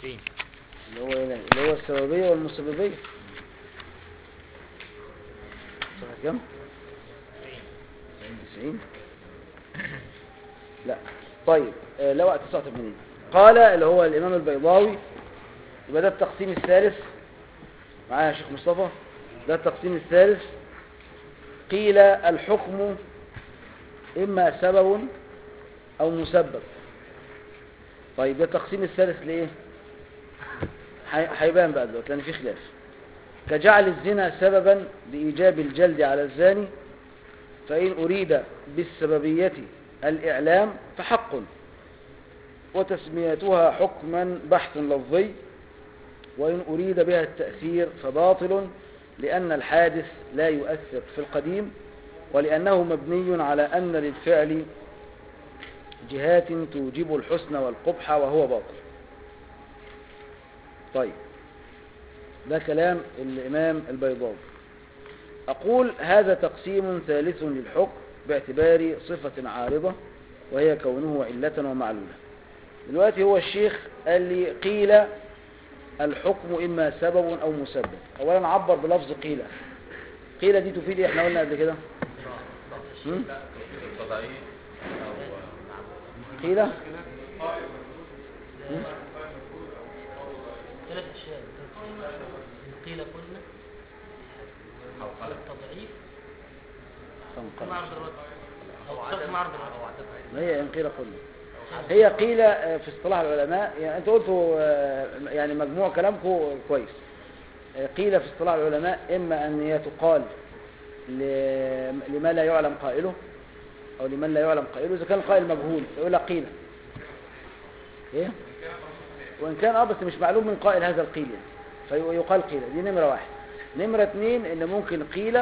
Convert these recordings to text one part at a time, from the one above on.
20 اللي هو هنا اللي هو السببية والمسببية صفحة كم؟ 90 لا طيب آه، لا وقت 89 قال اللي هو الإمام البيضاوي يبقى ده التقسيم الثالث معايا يا شيخ مصطفى ده التقسيم الثالث قيل الحكم إما سبب أو مسبب طيب ده التقسيم الثالث ليه هي- هيبان بقى دلوقتي لأن في خلاف كجعل الزنا سببا لإيجاب الجلد على الزاني فإن أريد بالسببية الإعلام فحق وتسميتها حكما بحث لفظي وإن أريد بها التأثير فباطل لأن الحادث لا يؤثر في القديم ولأنه مبني على أن للفعل جهات توجب الحسن والقبح وهو باطل طيب ده كلام الإمام البيضاوي أقول هذا تقسيم ثالث للحكم باعتبار صفة عارضة وهي كونه علة ومعلولة دلوقتي هو الشيخ قال لي قيل الحكم إما سبب أو مسبب أولا عبر بلفظ قيل قيل دي تفيد إيه؟ احنا قلنا قبل كده هم؟ التضعيف قيل هم؟ ثلاث أشياء قيل قلنا أو قلق التضعيف فانقلب. معرض الرد أو صف معرض الرد ما هي إن قيل قلنا هي قيل آه، في اصطلاح العلماء يعني انتوا قلتوا آه، يعني مجموع كلامكم كويس آه، قيل في اصطلاح العلماء اما ان هي تقال ل- لما لا يعلم قائله او لمن لا يعلم قائله اذا كان القائل مجهول يقول لك قيل ايه وان كان اه بس مش معلوم من قائل هذا القيل يعني فيقال قيل دي نمره واحد نمره اثنين ان ممكن قيل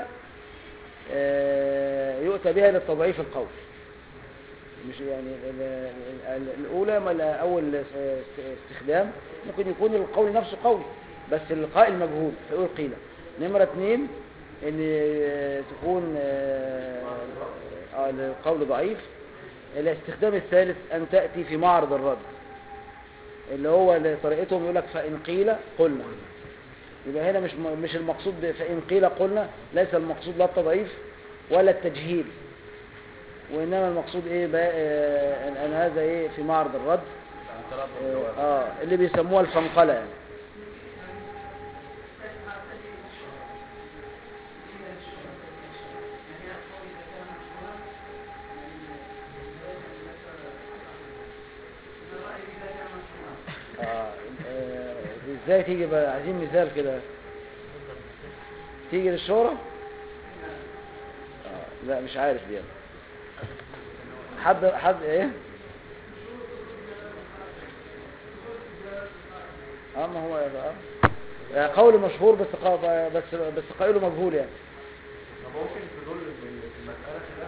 آه، يؤتى بها للتضعيف القول مش يعني ال- ال- الأولى ولا أول استخدام ممكن يكون القول نفسه قول بس القائل مجهول فيقول قيل نمرة اثنين ان تكون آه، آه، القول ضعيف الاستخدام الثالث أن تأتي في معرض الرد اللي هو اللي طريقتهم يقول لك فإن قيل قلنا يبقى هنا مش مش المقصود ب- فإن قيل قلنا ليس المقصود لا التضعيف ولا التجهيل وإنما المقصود إيه بقى آه، أن أن هذا إيه في معرض الرد آه, آه اللي بيسموها الفنقلة يعني آه آه، ازاي تيجي بقى عايزين مثال كده تيجي للشهرة آه لا مش عارف دي أنا. حد حد ايه اه ما هو آه. آه، قول مشهور بس قا- بس بس قائله مجهول يعني طب ممكن تدل المسألة كده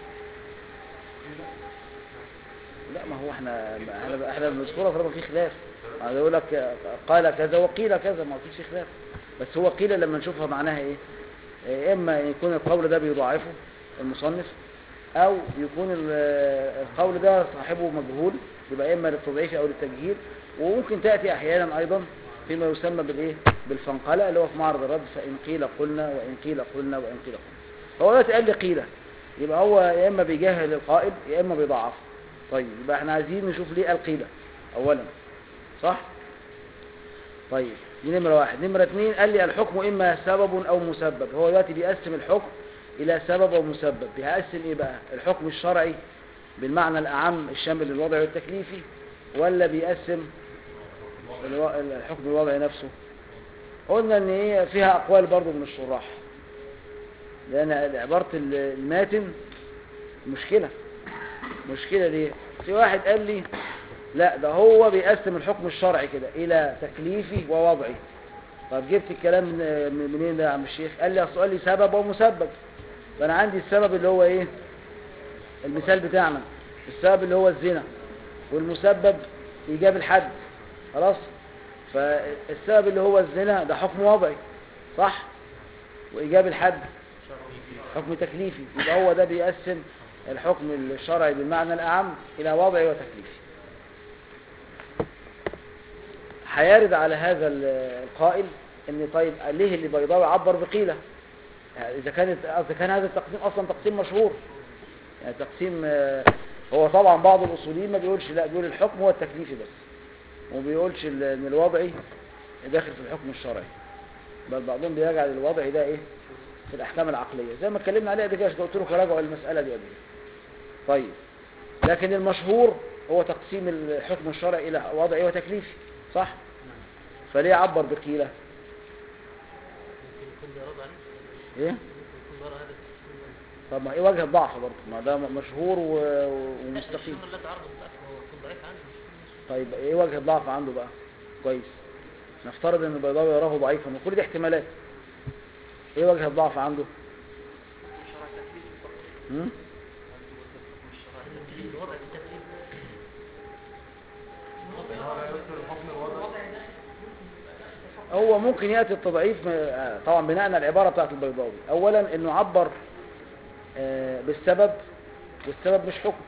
لا ما هو احنا احنا احنا بنذكرها طالما في خلاف هذا يقول لك قال كذا وقيل كذا ما فيش خلاف بس هو قيل لما نشوفها معناها ايه إيه، اما يكون القول ده بيضاعفه المصنف او يكون ال- القول ده صاحبه مجهول يبقى اما للتضعيف او للتجهيل وممكن تاتي احيانا ايضا فيما يسمى بالايه بالفنقله اللي هو في معرض الرد فان قيل قلنا وان قيل قلنا وان قيل قلنا هو دلوقتي قال لي قيل يبقى هو يا اما بيجهل القائل يا اما بيضعفه طيب يبقى احنا عايزين نشوف ليه قال قيل اولا صح طيب دي نمرة واحد نمرة اتنين قال لي الحكم إما سبب أو مسبب هو دلوقتي بيقسم الحكم إلى سبب ومسبب بيقسم إيه بقى الحكم الشرعي بالمعنى الأعم الشامل للوضع والتكليفي ولا بيقسم الو- الحكم الوضعي نفسه قلنا ان هي فيها أقوال برضو من الشراح لأن عبارة ال- الماتن مشكلة مشكلة ليه في واحد قال لي لا ده هو بيقسم الحكم الشرعي كده الى تكليفي ووضعي طب جبت الكلام من- من- منين ده يا عم الشيخ قال لي اصل قال لي سبب ومسبب فانا عندي السبب اللي هو ايه المثال بتاعنا السبب اللي هو الزنا والمسبب ايجاب الحد خلاص فالسبب اللي هو الزنا ده حكم وضعي صح وايجاب الحد حكم تكليفي يبقى هو ده بيقسم الحكم الشرعي بالمعنى الأعم إلى وضعي وتكليفي هيرد على هذا ال- القائل ان طيب ليه اللي بيضاوي عبر بقيلة يعني اذا كانت اذا كان هذا التقسيم اصلا تقسيم مشهور يعني تقسيم آه، هو طبعا بعض الاصوليين ما بيقولش لا بيقول الحكم هو التكليفي بس وما بيقولش ال- ان الوضعي داخل في الحكم الشرعي بل بعضهم بيرجع للوضعي ده ايه في الاحكام العقليه زي ما اتكلمنا عليها قبل كده قلت لكم راجعوا المساله دي قبل كده. طيب لكن المشهور هو تقسيم الحكم الشرعي الى وضعي وتكليفي صح فليه عبر بقيله ممكن يكون بيرد عليه ايه ممكن يكون بيرى هذا التقسيم طب ما ايه وجه الضعف برضه ما ده مشهور و- و- ومستقيم الشهر الذي عرض الضعف هو يكون ضعيف عنه مش يكون مشهور. طيب ايه وجه الضعف عنده بقى كويس نفترض ان البيضاوي يراه ضعيفا وكل دي احتمالات ايه وجه الضعف عنده هم؟ الوضع في التكليف هو لا يذكر الحكم الوضعي هو ممكن ياتي التضعيف آه، طبعا بناء على العباره بتاعت البيضاوي اولا انه عبر آه، بالسبب والسبب مش حكم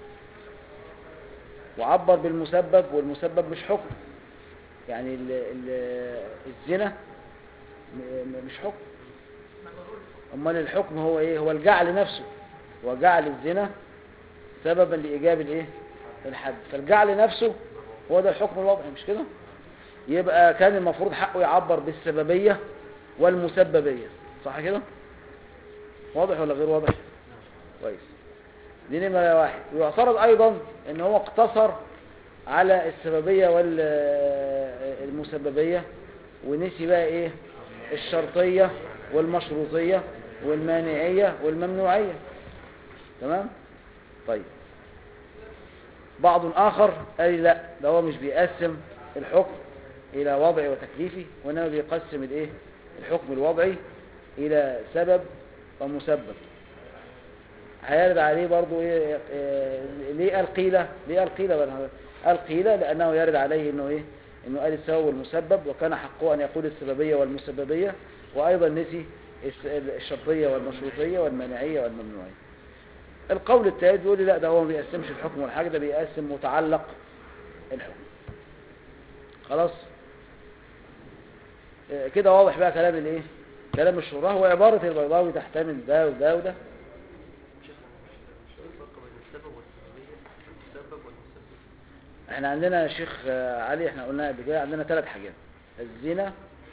وعبر بالمسبب والمسبب مش حكم يعني ال ال الزنا م- م- مش حكم امال الحكم هو ايه هو الجعل نفسه وجعل الزنا سببا لايجاب الايه الحد فالجعل نفسه هو ده الحكم الوضعي مش كده يبقى كان المفروض حقه يعبر بالسببيه والمسببيه صح كده واضح ولا غير واضح كويس دي نمرة واحد ويعترض أيضا إن هو اقتصر على السببية والمسببية ونسي بقى إيه الشرطية والمشروطية والمانعية والممنوعية تمام طيب بعض آخر قال لي لا ده هو مش بيقسم الحكم إلى وضعي وتكليفي وإنما بيقسم الإيه الحكم الوضعي إلى سبب ومسبب هيرد عليه برضو ايه إيه، ليه قال قيلة ليه قال قيلة بل- قال قيلة لأنه يرد عليه انه ايه انه قال السبب والمسبب وكان حقه ان يقول السببية والمسببية وايضا نسي الس- الشرطية والمشروطية والمانعية والممنوعية القول الثالث بيقول لي لا ده هو ما بيقسمش الحكم والحاجة ده بيقسم متعلق الحكم خلاص إيه، كده واضح بقى كلام الايه كلام الشراح هو عبارة البيضاوي تحتمل ده وده وده احنا عندنا يا شيخ آه، علي احنا قلنا قبل كده عندنا ثلاث حاجات الزنا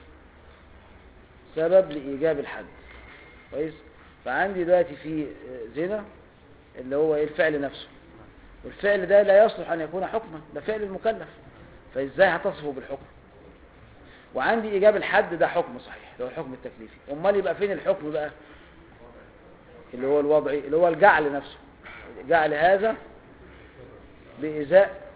سبب لإيجاب الحد كويس فعندي دلوقتي في آه، زنا اللي هو ايه الفعل نفسه والفعل ده لا يصلح أن يكون حكما ده فعل المكلف فإزاي هتصفه بالحكم وعندي إيجاب الحد ده حكم صحيح اللي هو الحكم التكليفي أمال يبقى فين الحكم بقى اللي هو الوضعي اللي هو الجعل نفسه جعل هذا بإزاء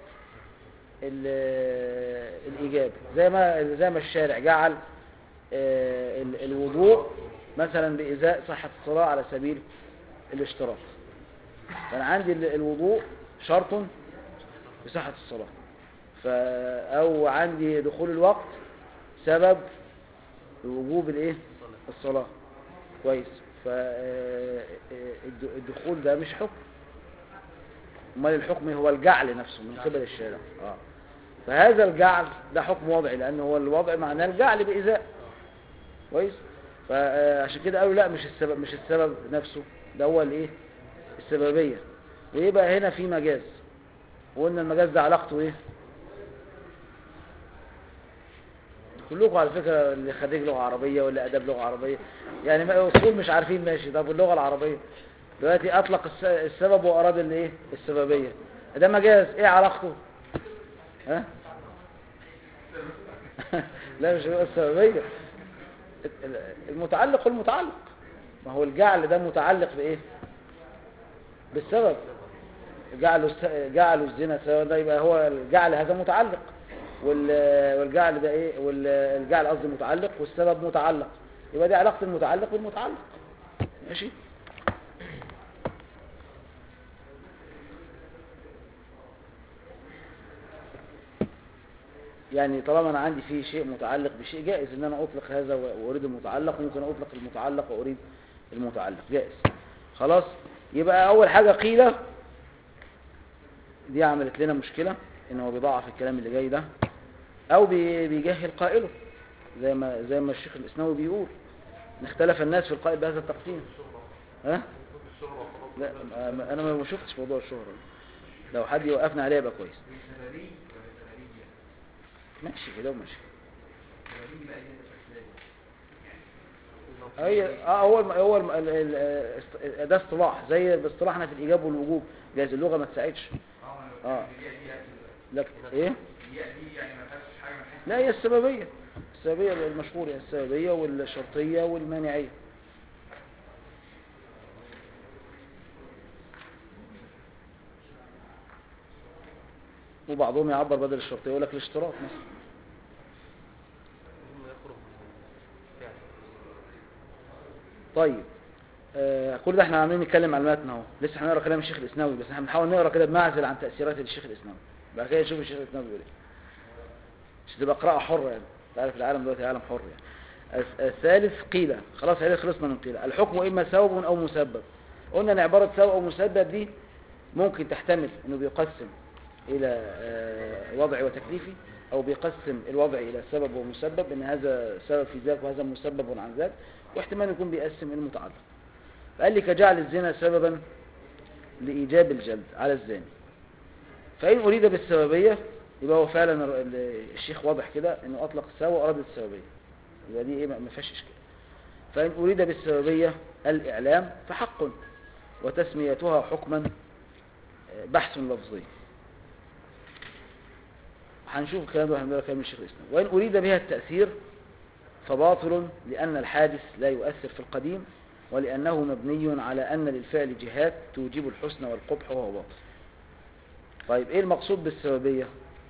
ال- الإيجاب زي ما زي ما الشارع جعل آه، ال- الوضوء مثلا بإزاء صحة الصلاة على سبيل الاشتراط فأنا عندي ال- الوضوء شرط لصحة الصلاة ف أو عندي دخول الوقت سبب لوجوب الايه الصلاة كويس فالدخول ده مش حكم امال الحكم هو الجعل نفسه من قبل الشارع اه فهذا الجعل ده حكم وضعي لان هو الوضع معناه الجعل بإزاء كويس فعشان كده قالوا لا مش السبب مش السبب نفسه ده هو الايه السببية ويبقى هنا في مجاز وقلنا المجاز ده علاقته ايه كلكم على فكرة اللي خريج لغة عربية واللي أداب لغة عربية يعني ما أصول مش عارفين ماشي طب اللغة العربية دلوقتي أطلق الس- السبب وأراد الإيه السببية ده مجاز إيه علاقته ها لا مش هو السببية المتعلق المتعلق ما هو الجعل ده متعلق بإيه بالسبب جعلوا الس- جعلوا الزنا سواء ده يبقى هو الجعل هذا متعلق وال- والجعل ده ايه والجعل قصدي متعلق والسبب متعلق يبقى دي علاقة المتعلق بالمتعلق ماشي يعني طالما انا عندي فيه شيء متعلق بشيء جائز ان انا اطلق هذا و- واريد المتعلق وممكن اطلق المتعلق واريد المتعلق جائز خلاص يبقى اول حاجة قيلة دي عملت لنا مشكلة ان هو بيضعف الكلام اللي جاي ده او بي- بيجهل قائله زي ما زي ما الشيخ الاسناوي بيقول ان اختلف الناس في القائل بهذا التقسيم ها لا ما- ما- انا ما شفتش موضوع الشهرة لو حد يوقفنا عليه يبقى كويس ماشي كده وماشي هي اه هو الم... هو الم... ال... ال... است- ده اصطلاح زي اصطلاحنا في الايجاب والوجوب جايز اللغه ما تساعدش اه لك ايه لا هي السببيه السببيه المشهوره هي السببيه والشرطيه والمانعيه وبعضهم يعبر بدل الشرطيه يقول لك الاشتراط مثلا ثم يخرج من الفعل طيب آه كل ده احنا عاملين نتكلم على المتن اهو لسه هنقرا كلام الشيخ الاسناوي بس احنا بنحاول نقرا كده بمعزل عن تاثيرات الشيخ الاسناوي بعد كده نشوف الشيخ الاسناوي بيقول ايه مش تبقى قراءه حره يعني انت عارف العالم دلوقتي عالم حر يعني الث- الثالث قيل خلاص عليه خلصنا من قيل الحكم اما سبب او مسبب قلنا ان عباره سبب او مسبب دي ممكن تحتمل انه بيقسم الى آه، وضعي وتكليفي او بيقسم الوضع الى سبب ومسبب ان هذا سبب في ذاك وهذا مسبب عن ذاك واحتمال يكون بيقسم المتعلق فقال لي كجعل الزنا سببا لإيجاب الجلد على الزاني فإن أريد بالسببية يبقى هو فعلا الر- ال- الشيخ واضح كده إنه أطلق السبب وأراد السببية يبقى دي إيه ما ما فيهاش إشكال فإن أريد بالسببية الإعلام فحق وتسميتها حكما آه، بحث لفظي هنشوف الكلام ده هنقرا كلام الشيخ الإسلام وإن أريد بها التأثير فباطل لأن الحادث لا يؤثر في القديم ولأنه مبني على أن للفعل جهات توجب الحسن والقبح وهو باطل طيب إيه المقصود بالسببية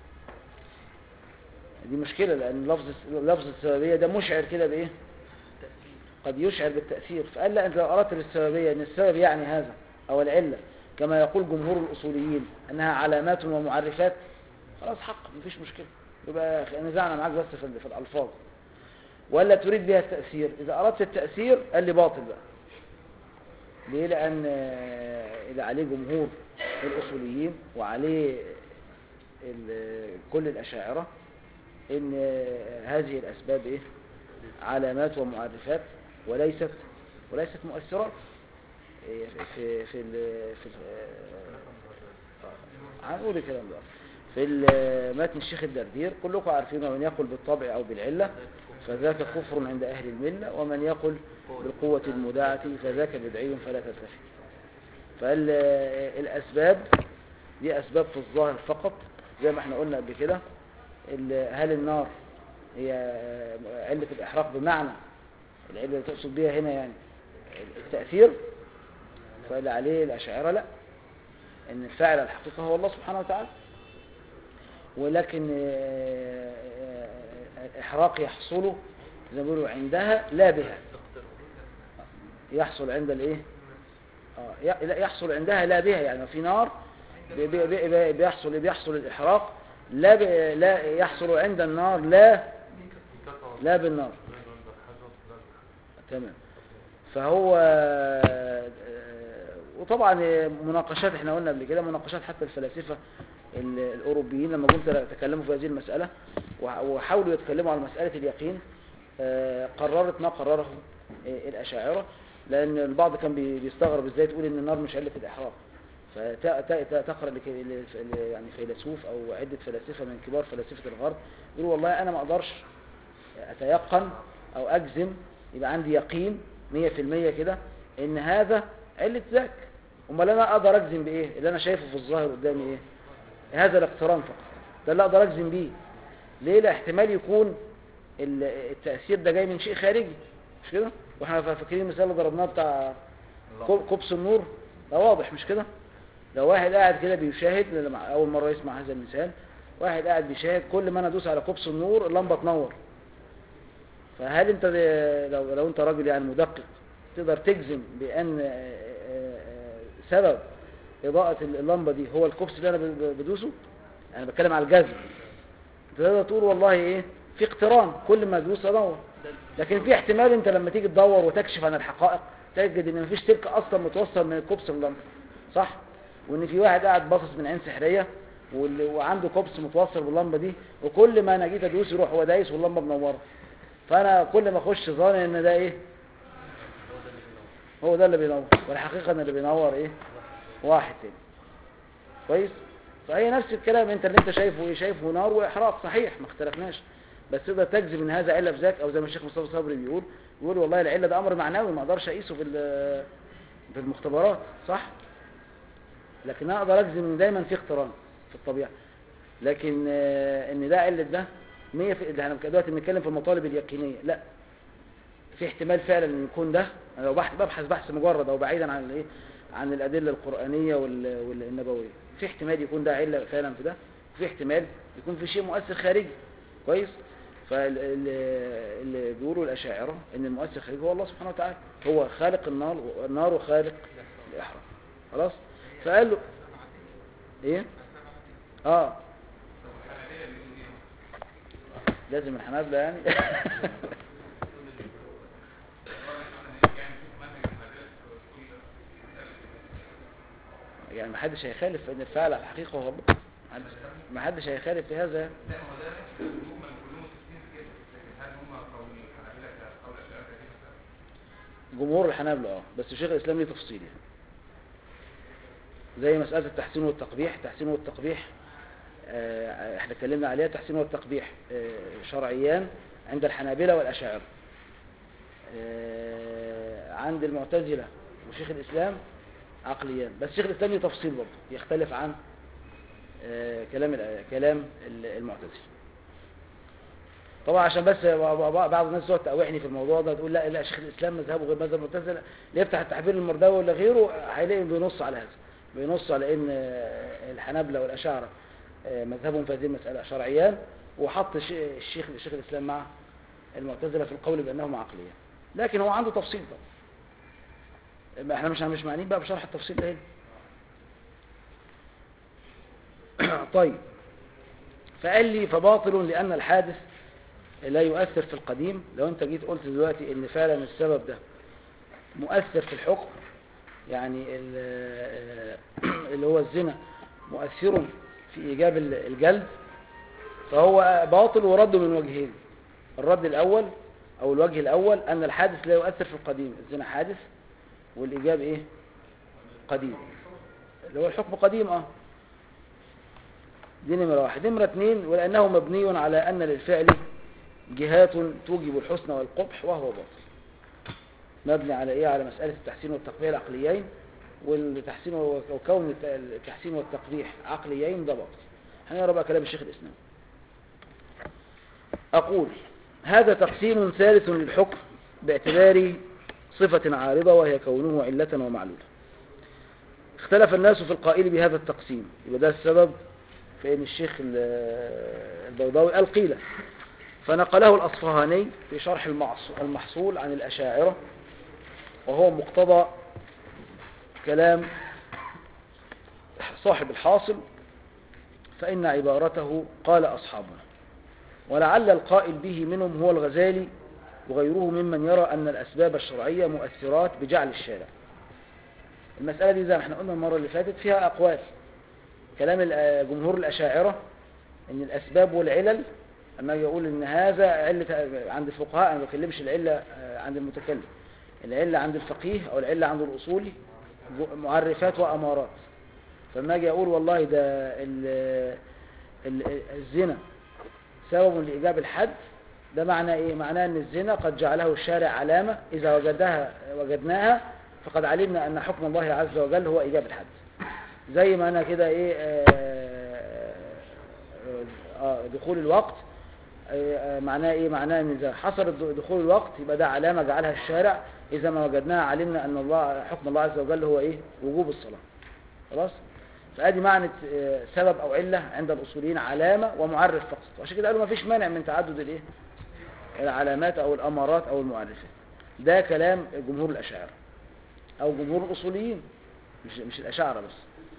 دي مشكلة لأن لفظ لفظ السببية ده مشعر كده بإيه قد يشعر بالتأثير فقال لا أنت لو أردت بالسببية أن السبب يعني هذا أو العلة كما يقول جمهور الأصوليين أنها علامات ومعرفات خلاص حق مفيش مشكلة يبقى نزعنا معاك بس في في الألفاظ ولا تريد بها التأثير إذا أردت التأثير قال لي باطل بقى ليه لأن آه، اللي عليه جمهور الأصوليين وعليه ال- كل الأشاعرة إن آه، هذه الأسباب إيه علامات ومعرفات وليست وليست مؤثرات إيه، في في ال- في ال- آه، هنقول الكلام ده في ال- متن الشيخ الدردير كلكم عارفين ومن يقول بالطبع أو بالعلة فذاك كفر عند أهل الملة ومن يقل بالقوة المداعة فذاك بدعي فلا تلتفت فالأسباب دي أسباب في الظاهر فقط زي ما احنا قلنا قبل كده ال- هل النار هي علة الإحراق بمعنى العلة اللي تقصد بيها هنا يعني التأثير فاللي عليه الأشاعرة لا إن الفاعل الحقيقة هو الله سبحانه وتعالى ولكن آه، آه، إحراق يحصل زي ما بيقولوا عندها لا بها يحصل عند الايه اه ي- لا يحصل عندها لا بها يعني في نار بي- بي- بي- بيحصل بيحصل الاحراق لا ب- لا يحصل عند النار لا لا بالنار تمام فهو آه، وطبعا مناقشات احنا قلنا قبل كده مناقشات حتى الفلاسفه ال- الاوروبيين لما جم تكلموا في هذه المساله وح- وحاولوا يتكلموا على مساله اليقين آه، قررت ما قرره آه، الاشاعره لان البعض كان بي- بيستغرب ازاي تقول ان النار مش عله الاحراق فتقرا لك ل- ل- يعني فيلسوف او عده فلاسفه من كبار فلاسفه الغرب يقول والله انا ما اقدرش اتيقن او اجزم يبقى عندي يقين 100% كده ان هذا علة ذاك امال انا اقدر اجزم بايه اللي انا شايفه في الظاهر قدامي ايه هذا الاقتران فقط ده اللي اقدر اجزم بيه ليه لا احتمال يكون ال- التأثير ده جاي من شيء خارجي مش كده واحنا فاكرين المثال اللي ضربناه بتاع كوب- كوبس النور ده واضح مش كده لو واحد قاعد كده بيشاهد لما اول مره يسمع هذا المثال واحد قاعد بيشاهد كل ما انا ادوس على كوبس النور اللمبه تنور فهل انت لو لو انت راجل يعني مدقق تقدر تجزم بان آه، آه، آه، سبب اضاءه اللمبه دي هو الكوبس اللي انا ب- بدوسه انا بتكلم على الجزم تقدر تقول والله ايه في اقتران كل ما ادوس ادور لكن في احتمال انت لما تيجي تدور وتكشف عن الحقائق تجد ان مفيش سلك اصلا متوصل من الكوبس اللمبه صح وان في واحد قاعد باصص من عين سحريه واللي وعنده كوبس متوصل باللمبه دي وكل ما انا جيت ادوس يروح هو دايس واللمبه منوره فانا كل ما اخش ظانن ان ده ايه هو ده اللي بينور والحقيقه ان اللي بينور ايه واحد تاني كويس فهي نفس الكلام انت اللي انت شايفه ايه شايفه نار واحراق صحيح ما اختلفناش بس تقدر تجزم ان هذا عله في ذاك او زي ما الشيخ مصطفى صبري بيقول يقول والله العله ده امر معنوي ما اقدرش اقيسه في ال- في المختبرات صح لكن انا اقدر اجزم ان دايما في اقتران في الطبيعه لكن آه، ان ده عله ده 100 في ده احنا دلوقتي بنتكلم في المطالب اليقينيه لا في احتمال فعلا ان يكون ده انا لو بحث ببحث بحث مجرد او بعيدا عن الايه عن الادله القرانيه وال- والنبويه في احتمال يكون ده عله فعلا في ده وفي احتمال يكون في شيء مؤثر خارجي كويس فاللي بيقولوا الاشاعره ان المؤثر الخارجي هو الله سبحانه وتعالى هو خالق النار النار وخالق الاحرام خلاص فقال له ايه اه لازم الحنابلة يعني يعني ما حدش هيخالف ان الفعل على الحقيقة هو الله محدش- ما حدش هيخالف في هذا جمهور الحنابلة اه بس شيخ الاسلام ليه تفصيل يعني زي مسألة التحسين والتقبيح التحسين والتقبيح آه، احنا اتكلمنا عليها التحسين والتقبيح آه، شرعيان عند الحنابلة والأشاعرة آه، عند المعتزلة وشيخ الإسلام عقليان بس شيخ الإسلام ليه تفصيل برضه يختلف عن آه، كلام الأ- كلام ال- المعتزلة طبعا عشان بس بعض الناس تقعد تقاوحني في الموضوع ده تقول لا لا شيخ الاسلام مذهبه غير مذهب المعتزله اللي يفتح التحبير المرداوي ولا غيره هيلاقي بينص على هذا بينص على ان آه، الحنابلة والاشاعره آه، مذهبهم في هذه المساله شرعيان وحط الش- الشيخ الشيخ الاسلام مع المعتزله في القول بانهم عقليان لكن هو عنده تفصيل طبعا ما احنا مش مش معنيين بقى بشرح التفصيل ده هنا طيب فقال لي فباطل لأن الحادث لا يؤثر في القديم لو انت جيت قلت دلوقتي ان فعلا السبب ده مؤثر في الحكم يعني ال- اللي هو الزنا مؤثر في إيجاب ال- الجلد فهو باطل ورد من وجهين الرد الأول أو الوجه الأول أن الحادث لا يؤثر في القديم الزنا حادث والإيجاب إيه قديم اللي هو الحكم قديم اه دي نمرة واحد نمرة اتنين ولأنه مبني على أن للفعل جهات توجب الحسن والقبح وهو باطل مبني على ايه على مسألة التحسين والتقبيح العقليين والتحسين وكون الت- التحسين والتقبيح عقليين ده باطل هنقرا بقى كلام الشيخ الإسلام أقول هذا تقسيم ثالث للحكم باعتبار صفة عارضة وهي كونه علة ومعلولة اختلف الناس في القائل بهذا التقسيم يبقى ده السبب في ان الشيخ ال- البيضاوي قال قيل فنقله الأصفهاني في شرح المعص- المحصول عن الأشاعرة وهو مقتضى كلام صاحب الحاصل فإن عبارته قال أصحابنا ولعل القائل به منهم هو الغزالي وغيره ممن يرى أن الأسباب الشرعية مؤثرات بجعل الشارع المسألة دي زي ما احنا قلنا المرة اللي فاتت فيها أقوال كلام ال- جمهور الأشاعرة أن الأسباب والعلل أما أجي أقول أن هذا علة عند الفقهاء أنا ما بكلمش العلة آه، عند المتكلم العلة عند الفقيه أو العلة عند الأصولي جو- معرفات وأمارات فلما أجي أقول والله ده ال- ال- الزنا سبب لإيجاب الحد ده معنى إيه؟ معناه أن الزنا قد جعله الشارع علامة إذا وجدها وجدناها فقد علمنا أن حكم الله عز وجل هو إيجاب الحد زي ما أنا كده إيه آه، آه، دخول الوقت آه، آه، معناه إيه؟ معناه أن إذا حصل الد- دخول الوقت يبقى ده علامة جعلها الشارع إذا ما وجدناها علمنا أن الله حكم الله عز وجل هو إيه؟ وجوب الصلاة خلاص؟ فادي معنى آه، سبب او عله عند الاصوليين علامه ومعرف فقط وعشان كده قالوا ما فيش مانع من تعدد الايه العلامات او الامارات او المعرفات ده كلام جمهور الاشاعره او جمهور الاصوليين مش مش الاشاعره بس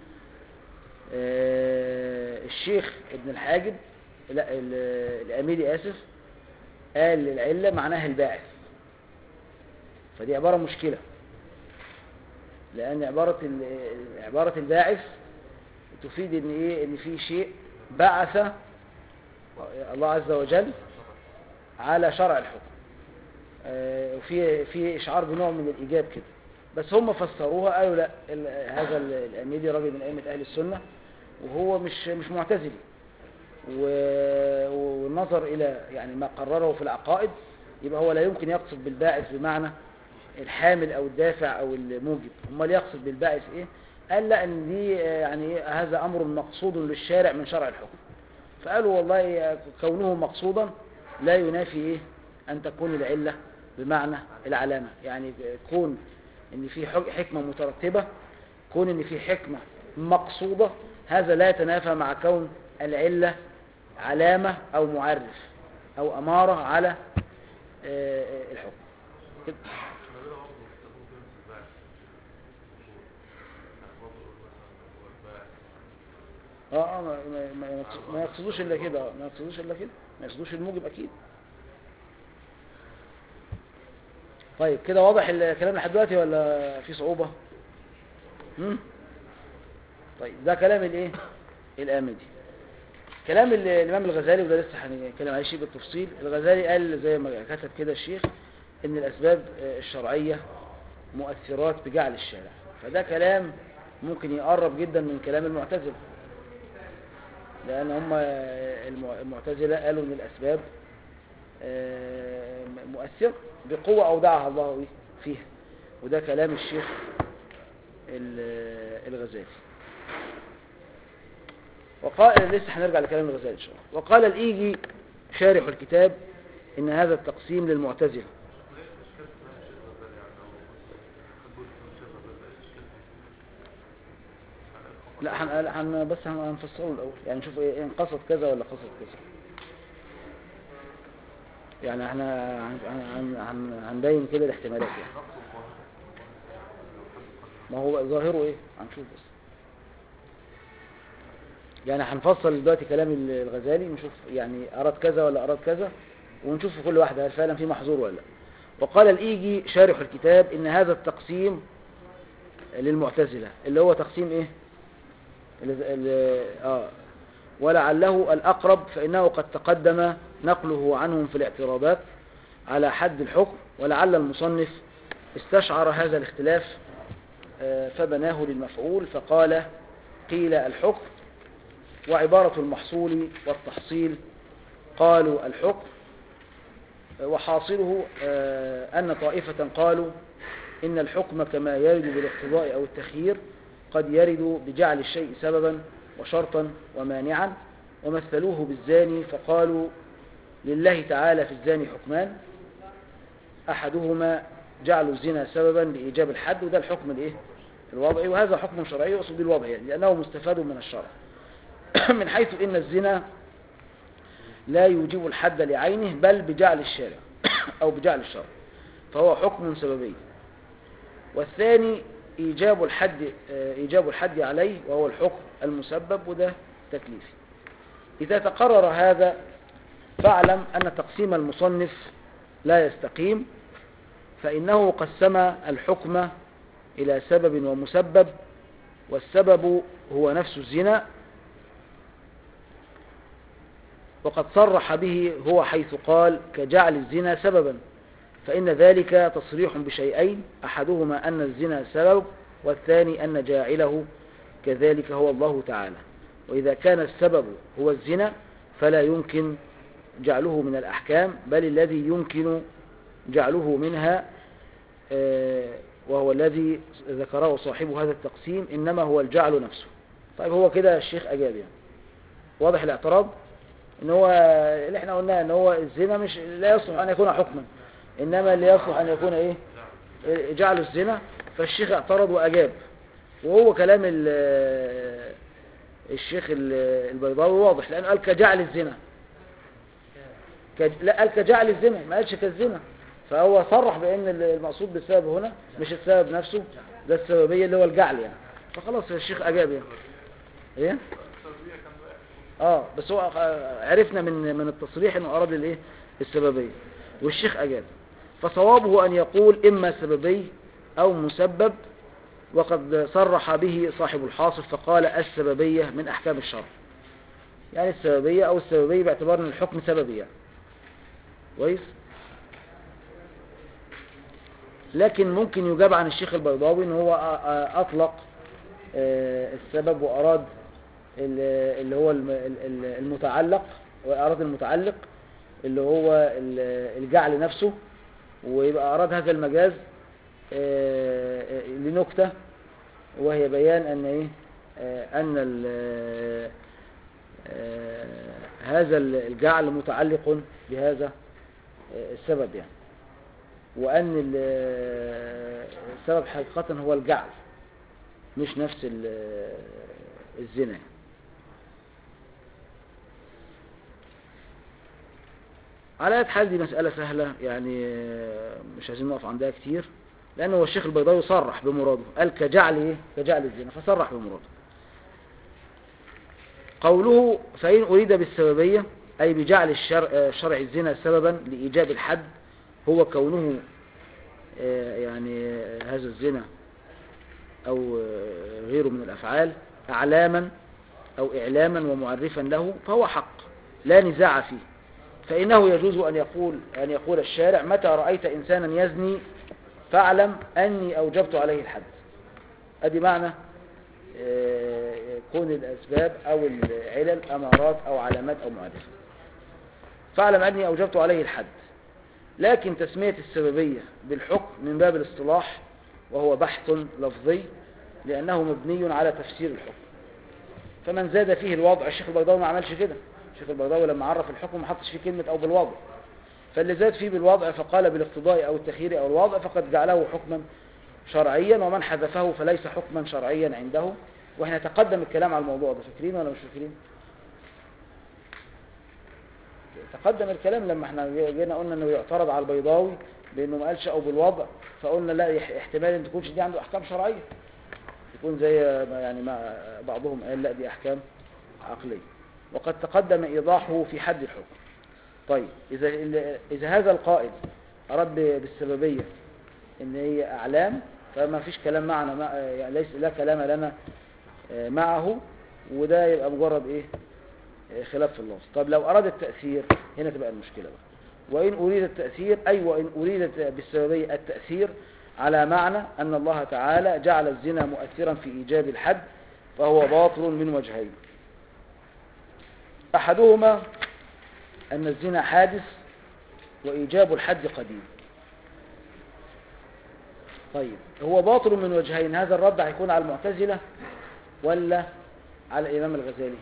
آه، الشيخ ابن الحاجب لا ال- الاميري اسف قال العله معناها الباعث فدي عباره مشكله لأن عبارة ال- عبارة الباعث تفيد ان ايه ان في شيء بعث الله عز وجل على شرع الحكم آه، وفي في اشعار بنوع من الايجاب كده بس هم فسروها قالوا لا ال- هذا ال- الاميدي راجل من ائمه اهل السنه وهو مش مش معتزلي و- والنظر الى يعني ما قرره في العقائد يبقى هو لا يمكن يقصد بالباعث بمعنى الحامل او الدافع او الموجب امال يقصد بالباعث ايه قال لا ان دي آه، يعني إيه؟ هذا امر مقصود للشارع من شرع الحكم فقالوا والله كونه مقصودا لا ينافي ايه ان تكون العله بمعنى العلامه يعني كون ان في حك- حكمه مترتبه كون ان في حكمه مقصوده هذا لا يتنافى مع كون العله علامه او معرف او اماره على آه، آه، الحكم كده. اه اه ما, ما, ما, يقص- ما يقصدوش الا كده آه، ما يقصدوش الا كده ما يقصدوش الموجب اكيد طيب كده واضح الكلام لحد دلوقتي ولا في صعوبة هم؟ طيب ده كلام الايه الآمدي كلام ال- الإمام الغزالي وده لسه هنتكلم عليه شيء بالتفصيل الغزالي قال زي ما كتب كده الشيخ ان الأسباب آه، الشرعية مؤثرات بجعل الشارع فده كلام ممكن يقرب جدا من كلام المعتزلة لأن هم المع- المعتزلة قالوا ان الأسباب آه، مؤثر بقوة أودعها الله إيه؟ فيها وده كلام الشيخ ال- الغزالي وقال لسه هنرجع لكلام الغزالي إن شاء الله وقال الإيجي شارح الكتاب إن هذا التقسيم للمعتزلة لا هن هن بس هن- هنفصله الأول يعني نشوف إيه إن قصد كذا ولا قصد كذا يعني احنا هن- هن- هن- هنبين كده الاحتمالات يعني ما هو ظاهره ايه هنشوف بس يعني هنفصل دلوقتي كلام ال- الغزالي نشوف يعني اراد كذا ولا اراد كذا ونشوف في كل واحده هل فعلا في محظور ولا لا وقال الايجي شارح الكتاب ان هذا التقسيم للمعتزله اللي هو تقسيم ايه ال- ال- اه ولعله الأقرب فإنه قد تقدم نقله عنهم في الاعتراضات على حد الحكم ولعل المصنف استشعر هذا الاختلاف آه، فبناه للمفعول فقال قيل الحكم وعبارة المحصول والتحصيل قالوا الحكم وحاصله آه، أن طائفة قالوا إن الحكم كما يرد بالاقتضاء أو التخيير قد يرد بجعل الشيء سببا وشرطا ومانعا ومثلوه بالزاني فقالوا لله تعالى في الزاني حكمان أحدهما جعل الزنا سببا لإيجاب الحد وده الحكم الإيه؟ الوضعي وهذا حكم شرعي يقصد بالوضعي يعني لأنه مستفاد من الشرع من حيث إن الزنا لا يوجب الحد لعينه بل بجعل الشارع أو بجعل الشرع فهو حكم سببي والثاني إيجاب الحد آه، إيجاب الحد عليه وهو الحكم المسبب وده تكليفي إذا تقرر هذا فاعلم أن تقسيم المصنف لا يستقيم فإنه قسم الحكم إلى سبب ومسبب والسبب هو نفس الزنا وقد صرح به هو حيث قال كجعل الزنا سببا فإن ذلك تصريح بشيئين أحدهما أن الزنا سبب والثاني أن جاعله كذلك هو الله تعالى وإذا كان السبب هو الزنا فلا يمكن جعله من الأحكام بل الذي يمكن جعله منها آه، وهو الذي ذكره صاحب هذا التقسيم إنما هو الجعل نفسه طيب هو كده الشيخ أجاب يعني واضح الاعتراض ان هو اللي احنا قلناه ان هو الزنا مش لا يصلح ان يكون حكما انما اللي يصلح ان يكون ايه جعل الزنا فالشيخ اعترض واجاب وهو كلام ال- الشيخ ال- البيضاوي واضح لانه قال كجعل الزنا كج- لا قال كجعل الزنا ما قالش كالزنا فهو صرح بان المقصود بالسبب هنا مش السبب نفسه ده السببيه اللي هو الجعل يعني فخلاص الشيخ اجاب يعني ايه اه بس هو آه، عرفنا من من التصريح انه اراد الايه السببيه والشيخ اجاب فصوابه ان يقول اما سببي او مسبب وقد صرح به صاحب الحاصل فقال السببية من أحكام الشرع يعني السببية أو السببية باعتبار أن الحكم سببي يعني. كويس لكن ممكن يجاب عن الشيخ البيضاوي ان هو أ- أ- اطلق آه، السبب واراد ال- اللي هو الم- ال- ال- المتعلق واراد المتعلق اللي هو ال- الجعل نفسه ويبقى اراد هذا المجاز آه، آه، لنكتة وهي بيان ان ايه آه، ان ال- آه، هذا الجعل متعلق بهذا آه، السبب يعني وأن ال- السبب حقيقة هو الجعل مش نفس ال- الزنا على أي حال دي مسألة سهلة يعني مش عايزين نقف عندها كتير لأنه هو الشيخ البيضاوي صرح بمراده قال كجعل إيه؟ كجعل الزنا فصرح بمراده قوله فإن أريد بالسببية أي بجعل الشرع, شرع الزنا سببا لإيجاب الحد هو كونه آه، يعني آه، هذا الزنا أو آه، غيره من الأفعال أعلاما أو إعلاما ومعرفا له فهو حق لا نزاع فيه فإنه يجوز أن يقول أن يقول الشارع متى رأيت إنسانا يزني فاعلم أني أوجبت عليه الحد أدي معنى آه، كون الأسباب أو العلل أمارات أو علامات أو معرفة فاعلم أني أوجبت عليه الحد لكن تسمية السببية بالحكم من باب الاصطلاح وهو بحث لفظي لأنه مبني على تفسير الحكم فمن زاد فيه الوضع الشيخ البيضاوي ما عملش كده الشيخ البيضاوي لما عرف الحكم ما حطش فيه كلمة أو بالوضع فاللي زاد فيه بالوضع فقال بالاقتضاء أو التخيير أو الوضع فقد جعله حكما شرعيا ومن حذفه فليس حكما شرعيا عنده واحنا تقدم الكلام على الموضوع ده فاكرين ولا مش فاكرين تقدم الكلام لما احنا جينا قلنا انه يعترض على البيضاوي بانه ما قالش او بالوضع فقلنا لا يح- احتمال ان تكونش دي عنده احكام شرعيه يكون زي ما يعني ما بعضهم قال لا دي احكام عقليه وقد تقدم ايضاحه في حد الحكم طيب اذا اذا هذا القائل اراد ب- بالسببيه ان هي اعلام فما فيش كلام معنا مع يعني ليس لا كلام لنا آه، معه وده يبقى مجرد ايه آه، خلاف في اللفظ طب لو اراد التاثير هنا تبقى المشكله بقى وان اريد التاثير اي وان اريد بالسببيه التاثير على معنى ان الله تعالى جعل الزنا مؤثرا في ايجاب الحد فهو باطل من وجهين احدهما ان الزنا حادث وايجاب الحد قديم طيب هو باطل من وجهين هذا الرد هيكون على المعتزلة ولا على الإمام الغزالي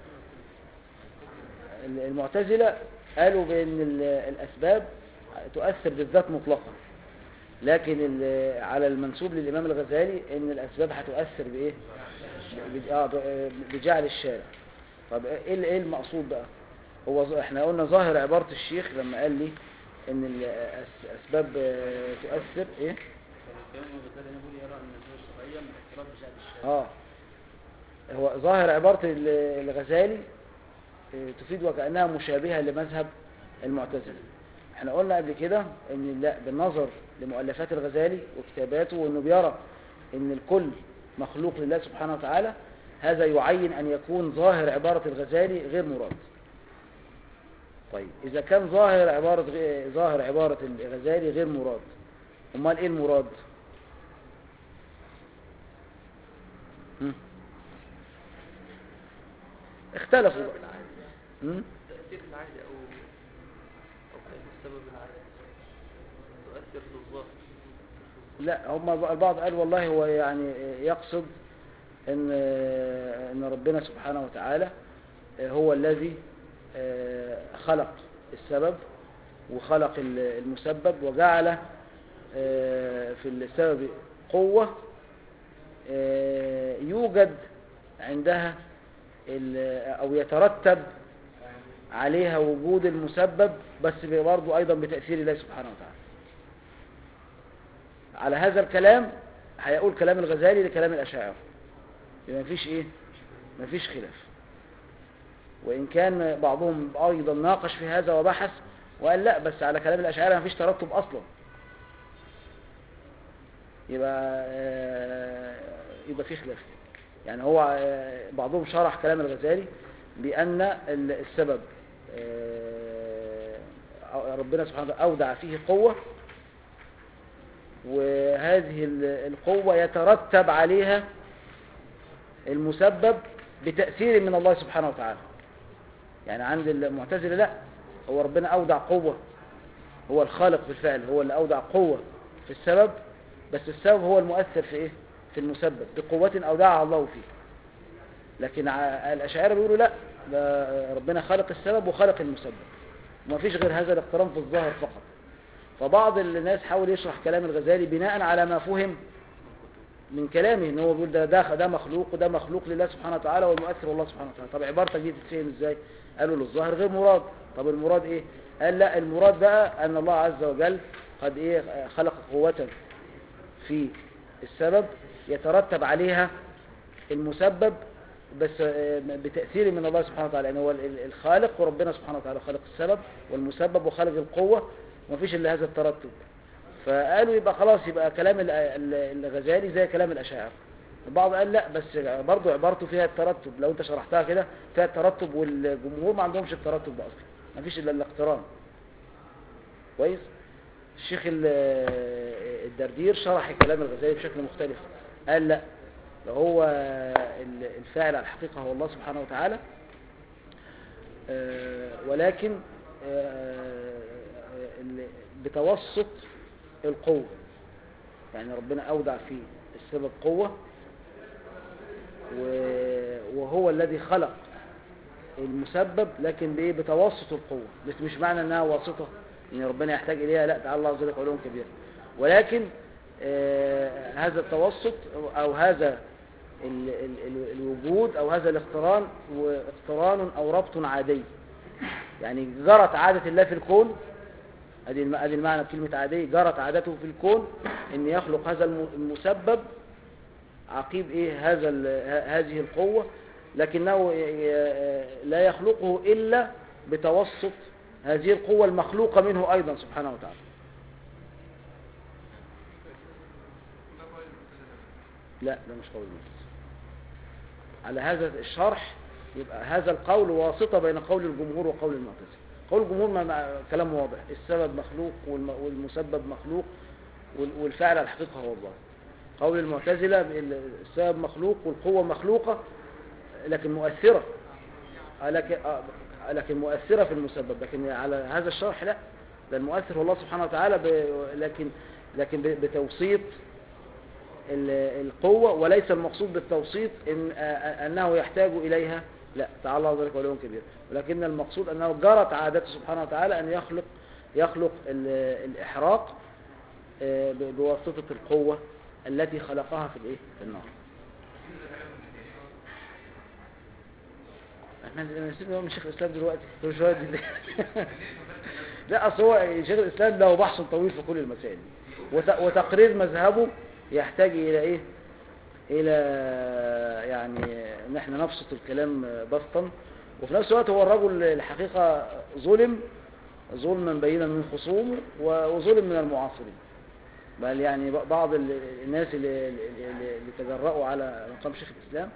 المعتزلة قالوا بأن ال- الأسباب تؤثر بالذات مطلقا لكن ال- على المنسوب للإمام الغزالي أن الأسباب هتؤثر بإيه ب- آه، ب- بجعل الشارع طب إيه ال- إيه المقصود بقى هو ظ- احنا قلنا ظاهر عبارة الشيخ لما قال لي ان الأسباب آه، تؤثر ايه الكلام الغزالي هنا بيقول يرى ان النزول الشرعيه من اعتراض بشأن الشارع اه هو ظاهر عبارة ال- الغزالي آه، تفيد وكأنها مشابهة لمذهب المعتزلة احنا قلنا قبل كده ان لا بالنظر لمؤلفات الغزالي وكتاباته وانه بيرى ان الكل مخلوق لله سبحانه وتعالى هذا يعين ان يكون ظاهر عبارة الغزالي غير مراد طيب اذا كان ظاهر عبارة غ- ظاهر عبارة الغزالي غير مراد امال ايه المراد هم؟ اختلفوا السبب بقى العادي هم؟ التأثير العادي أو أو كان السبب العادي تؤثر في الظاهر لا هم بقى البعض قال والله هو يعني يقصد ان ان ربنا سبحانه وتعالى هو الذي خلق السبب وخلق المسبب وجعل في السبب قوة يوجد عندها ال- او يترتب عليها وجود المسبب بس برضه ايضا بتأثير الله سبحانه وتعالى على هذا الكلام هيقول كلام الغزالي لكلام الأشاعرة يبقى مفيش ايه مفيش خلاف وإن كان بعضهم أيضا ناقش في هذا وبحث وقال لا بس على كلام الأشاعرة مفيش ترتب أصلا يبقى آه، يبقى في خلاف يعني هو آه، بعضهم شرح كلام الغزالي بأن ال- السبب آه، ربنا سبحانه وتعالى أودع فيه قوة وهذه ال- القوة يترتب عليها المسبب بتأثير من الله سبحانه وتعالى يعني عند المعتزلة لا هو ربنا أودع قوة هو الخالق بالفعل هو اللي أودع قوة في السبب بس السبب هو المؤثر في إيه؟ في المسبب بقوة أودعها الله فيه لكن ع- الأشاعرة بيقولوا لا ده ربنا خلق السبب وخلق المسبب وما فيش غير هذا الاقتران في الظاهر فقط فبعض الناس حاول يشرح كلام الغزالي بناء على ما فهم من كلامه ان هو بيقول ده ده ده مخلوق وده مخلوق لله سبحانه وتعالى والمؤثر الله سبحانه وتعالى طب عبارتك دي تتفهم ازاي قالوا للظاهر غير مراد طب المراد ايه قال لا المراد بقى ان الله عز وجل قد ايه خلق قوة في السبب يترتب عليها المسبب بس آه، بتأثير من الله سبحانه وتعالى يعني هو ال- ال- الخالق وربنا سبحانه وتعالى خالق السبب والمسبب وخالق القوة ومفيش إلا هذا الترتب فقالوا يبقى خلاص يبقى كلام ال- ال- الغزالي زي كلام الأشاعرة البعض قال لا بس برضه عبارته فيها الترتب لو انت شرحتها كده فيها الترتب والجمهور ما عندهمش الترتب ده اصلا مفيش الا الاقتران كويس الشيخ ال- الدردير شرح الكلام الغزالي بشكل مختلف قال لا ده هو ال- الفاعل على الحقيقة هو الله سبحانه وتعالى آه، ولكن آه، ال- بتوسط القوة يعني ربنا أودع في السبب قوة و- وهو الذي خلق المسبب لكن بايه بتوسط القوة بس مش معنى انها واسطة ان ربنا يحتاج اليها لا تعالى الله عز وجل علوم كبيرة ولكن آه هذا التوسط او هذا ال ال ال الوجود او هذا الاقتران واقتران او ربط عادي يعني جرت عادة الله في الكون ادي الم- ادي المعنى بكلمة عادي جرت عادته في الكون ان يخلق هذا الم- المسبب عقيب ايه هذا ال- ه- هذه القوة لكنه ي- ي- لا يخلقه الا بتوسط هذه القوة المخلوقة منه ايضا سبحانه وتعالى لا ده مش قول المعتزلة على هذا الشرح يبقى هذا القول واسطة بين قول الجمهور وقول المعتزلة قول الجمهور ما- ما كلام واضح السبب مخلوق والم- والمسبب مخلوق وال- والفعل على الحقيقة هو الله قول المعتزلة ال- السبب مخلوق والقوة مخلوقة لكن مؤثرة آه، لكن آه، لكن مؤثرة في المسبب لكن على هذا الشرح لا ده المؤثر هو الله سبحانه وتعالى ب- لكن لكن ب- بتوسيط ال- القوة وليس المقصود بالتوسيط إن آه، أنه يحتاج إليها لا تعالى الله ذلك علوم كبير ولكن المقصود أنه جرت عادته سبحانه وتعالى أن يخلق يخلق ال- الإحراق آه، ب- بواسطة القوة التي خلقها في الإيه في النار احنا نسيبنا من شيخ الإسلام دلوقتي كل شوية دي لا أصل هو شيخ الإسلام له بحث طويل في كل المسائل دي وت- وتقرير مذهبه يحتاج إلى إيه إلى يعني إن احنا نبسط الكلام بسطا وفي نفس الوقت هو الرجل الحقيقة ظلم ظلما بينا من خصومه و- وظلم من المعاصرين بل يعني ب- بعض ال- الناس اللي, اللي اللي تجرأوا على مقام شيخ الإسلام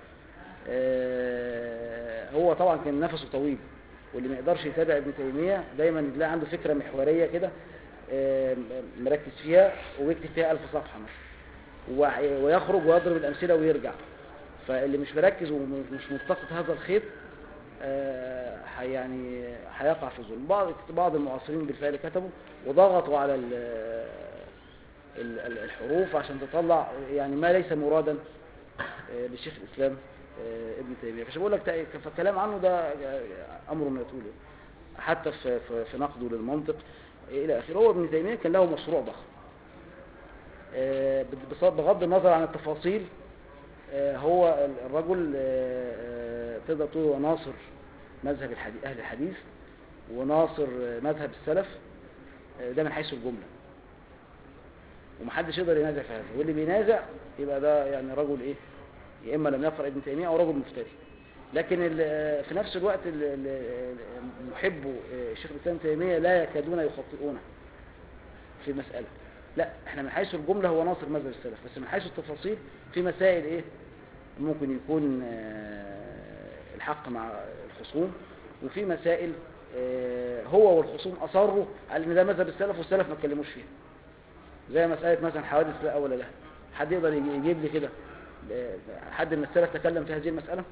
آه، هو طبعا كان نفسه طويل واللي ما يقدرش يتابع ابن تيمية دايما تلاقي عنده فكرة محورية كده آه، مركز فيها ويكتب فيها ألف صفحة مثلا وع- ويخرج ويضرب الأمثلة ويرجع فاللي مش مركز ومش ملتقط هذا الخيط آه، حي- يعني هيقع في ظلم بعض بعض المعاصرين بالفعل كتبوا وضغطوا على ال- ال- ال- الحروف عشان تطلع يعني ما ليس مرادا آه، لشيخ الإسلام آه، ابن تيمية فعشان بقول لك تق- فالكلام عنه ده آه، أمر يطول حتى في في- في نقده للمنطق إلى آخره هو ابن تيمية كان له مشروع ضخم آه، بص- بغض النظر عن التفاصيل آه، هو الرجل آه، آه، تقدر تقول هو ناصر مذهب الحديث أهل الحديث وناصر آه، مذهب السلف آه، ده من حيث الجملة ومحدش يقدر ينازع في هذا واللي بينازع يبقى ده يعني رجل ايه يا اما لم يقرأ ابن تيمية او رجل مفتري لكن ال- في نفس الوقت ال- ال- محبو آه، شيخ الاسلام ابن تيمية لا يكادون يخطئونه في مسألة لا احنا من حيث الجملة هو ناصر مذهب السلف بس من حيث التفاصيل في مسائل ايه ممكن يكون آه، الحق مع الخصوم وفي مسائل آه، هو والخصوم اصروا على ان ده مذهب السلف والسلف ما اتكلموش فيها زي مسألة مثلا حوادث لا أول لها حد يقدر يجي- يجيب لي كده آه، حد من السلف تكلم في هذه المسألة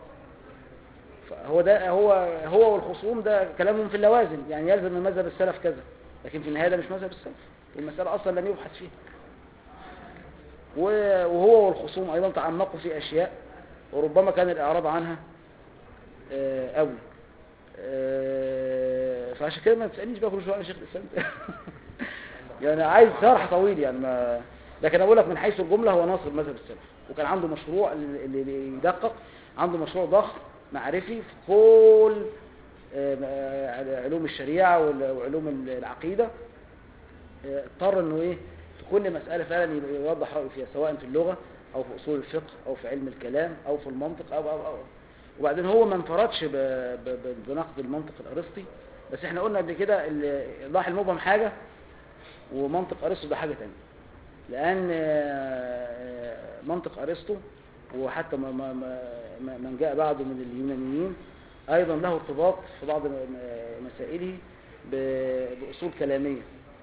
فهو ده هو هو والخصوم ده كلامهم في اللوازم يعني يلزم من مذهب السلف كذا لكن في النهاية ده مش مذهب السلف المسألة أصلا لم يبحث فيها و- وهو والخصوم أيضا تعمقوا في أشياء وربما كان الإعراض عنها آه، قوي آه، فعشان كده ما تسألنيش بقى كل شوية عن شيخ الإسلام يعني عايز شرح طويل يعني ما لكن أقول لك من حيث الجملة هو ناصر مذهب السلف وكان عنده مشروع اللي اللي يدقق عنده مشروع ضخم معرفي في كل آه، آه، علوم الشريعة وال- وعلوم العقيدة آه، اضطر انه ايه في كل مسألة فعلا يبقى يوضح رأيه فيها سواء في اللغة او في اصول الفقه او في علم الكلام او في المنطق او او او وبعدين هو ما انفردش ب- ب- ب- بنقد المنطق الارسطي بس احنا قلنا قبل كده ال- ايضاح المبهم حاجة ومنطق ارسطو ده حاجة تانية لان آه، منطق ارسطو وحتى ما- ما- ما- من جاء بعده من اليونانيين ايضا له ارتباط في بعض م- مسائله ب- باصول كلاميه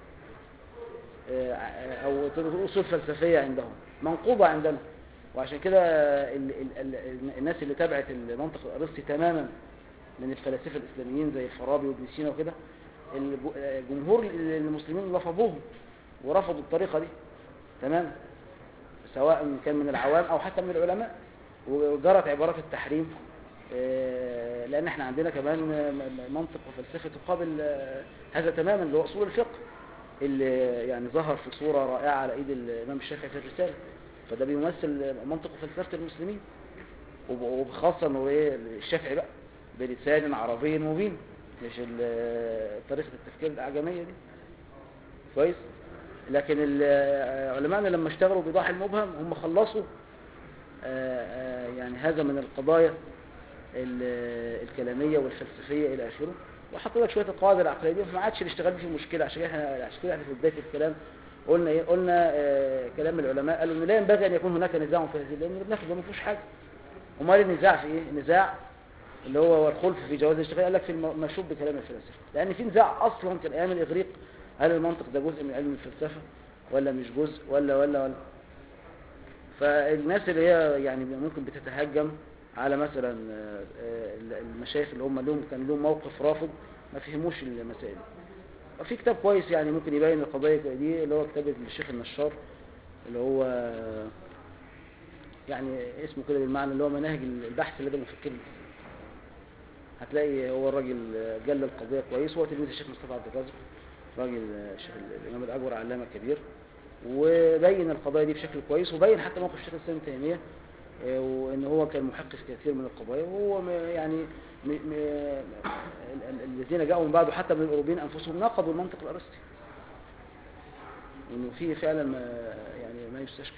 او اصول فلسفيه عندهم منقوبه عندنا وعشان كده ال- ال- ال- الناس اللي تبعت المنطق الارسطي تماما من الفلاسفه الاسلاميين زي الفارابي وابن سينا وكده الج- جمهور المسلمين رفضوهم ورفضوا الطريقه دي تمام سواء كان من العوام او حتى من العلماء وجرت عبارات التحريم آه، لان احنا عندنا كمان م- م- منطق وفلسفه تقابل آه، هذا تماما اللي هو اصول الفقه اللي يعني ظهر في صوره رائعه على ايد الامام الشافعي في الرساله فده بيمثل منطق وفلسفه المسلمين وب- وبخاصه انه ايه الشافعي بقى بلسان عربي مبين مش ال- طريقه التفكير الاعجميه دي كويس لكن ال- علماءنا لما اشتغلوا بإيضاح المبهم هم خلصوا آه، آه، يعني هذا من القضايا ال- الكلامية والفلسفية إلى آخره وحطوا لك شوية القواعد العقلية دي فما عادش الاشتغال دي فيه مشكلة عشان احنا عشان كده احنا في بداية الكلام قلنا ايه قلنا آه، كلام العلماء قالوا ان لا ينبغي ان يكون هناك نزاع في هذه لان النفس ده ما فيهوش حاجة امال النزاع في ايه النزاع اللي هو والخلف في جواز الاشتغال قال لك في الم- مشوب بكلام الفلاسفه لان في نزاع اصلا كان ايام الاغريق هل المنطق ده جزء من علم الفلسفه ولا مش جزء ولا ولا ولا فالناس اللي هي يعني ممكن بتتهجم على مثلا آه، آه، المشايخ اللي هم لهم كان لهم موقف رافض ما فهموش المسائل دي. في كتاب كويس يعني ممكن يبين القضايا دي اللي هو كتاب الشيخ النشار اللي هو آه، يعني اسمه كده بالمعنى اللي هو مناهج البحث لدى المفكرين هتلاقي هو الراجل جل القضية كويس هو تلميذ الشيخ مصطفى عبد الرازق راجل الشيخ الإمام الأكبر علامة كبير وبين القضايا دي بشكل كويس وبين حتى موقف الشيخ الإسلام ابن تيمية آه، وإن هو كان محقق في كثير من القضايا وهو م- يعني م- م- ال- ال- الذين جاءوا من بعده حتى من الأوروبيين أنفسهم نقضوا المنطق الأرسطي وإنه فيه فعلا ما يعني ما يستشكل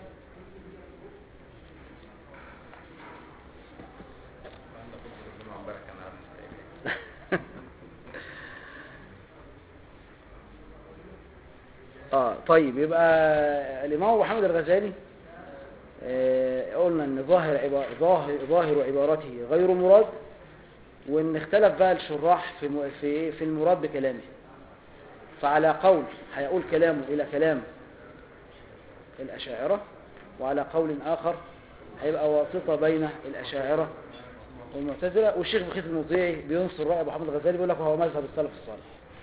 اه طيب يبقى الإمام أبو محمد الغزالي آه، قلنا ان ظاهر عبا- ظاهر ظاهر عبارته غير مراد وان اختلف بقى الشراح في م- في إيه؟ في المراد بكلامه فعلى قول هيقول كلامه الى كلام الاشاعره وعلى قول اخر هيبقى واسطه بين الاشاعره والمعتزله والشيخ بخيت المطيعي بينصر راي ابو محمد الغزالي بيقول لك هو مذهب السلف الصالح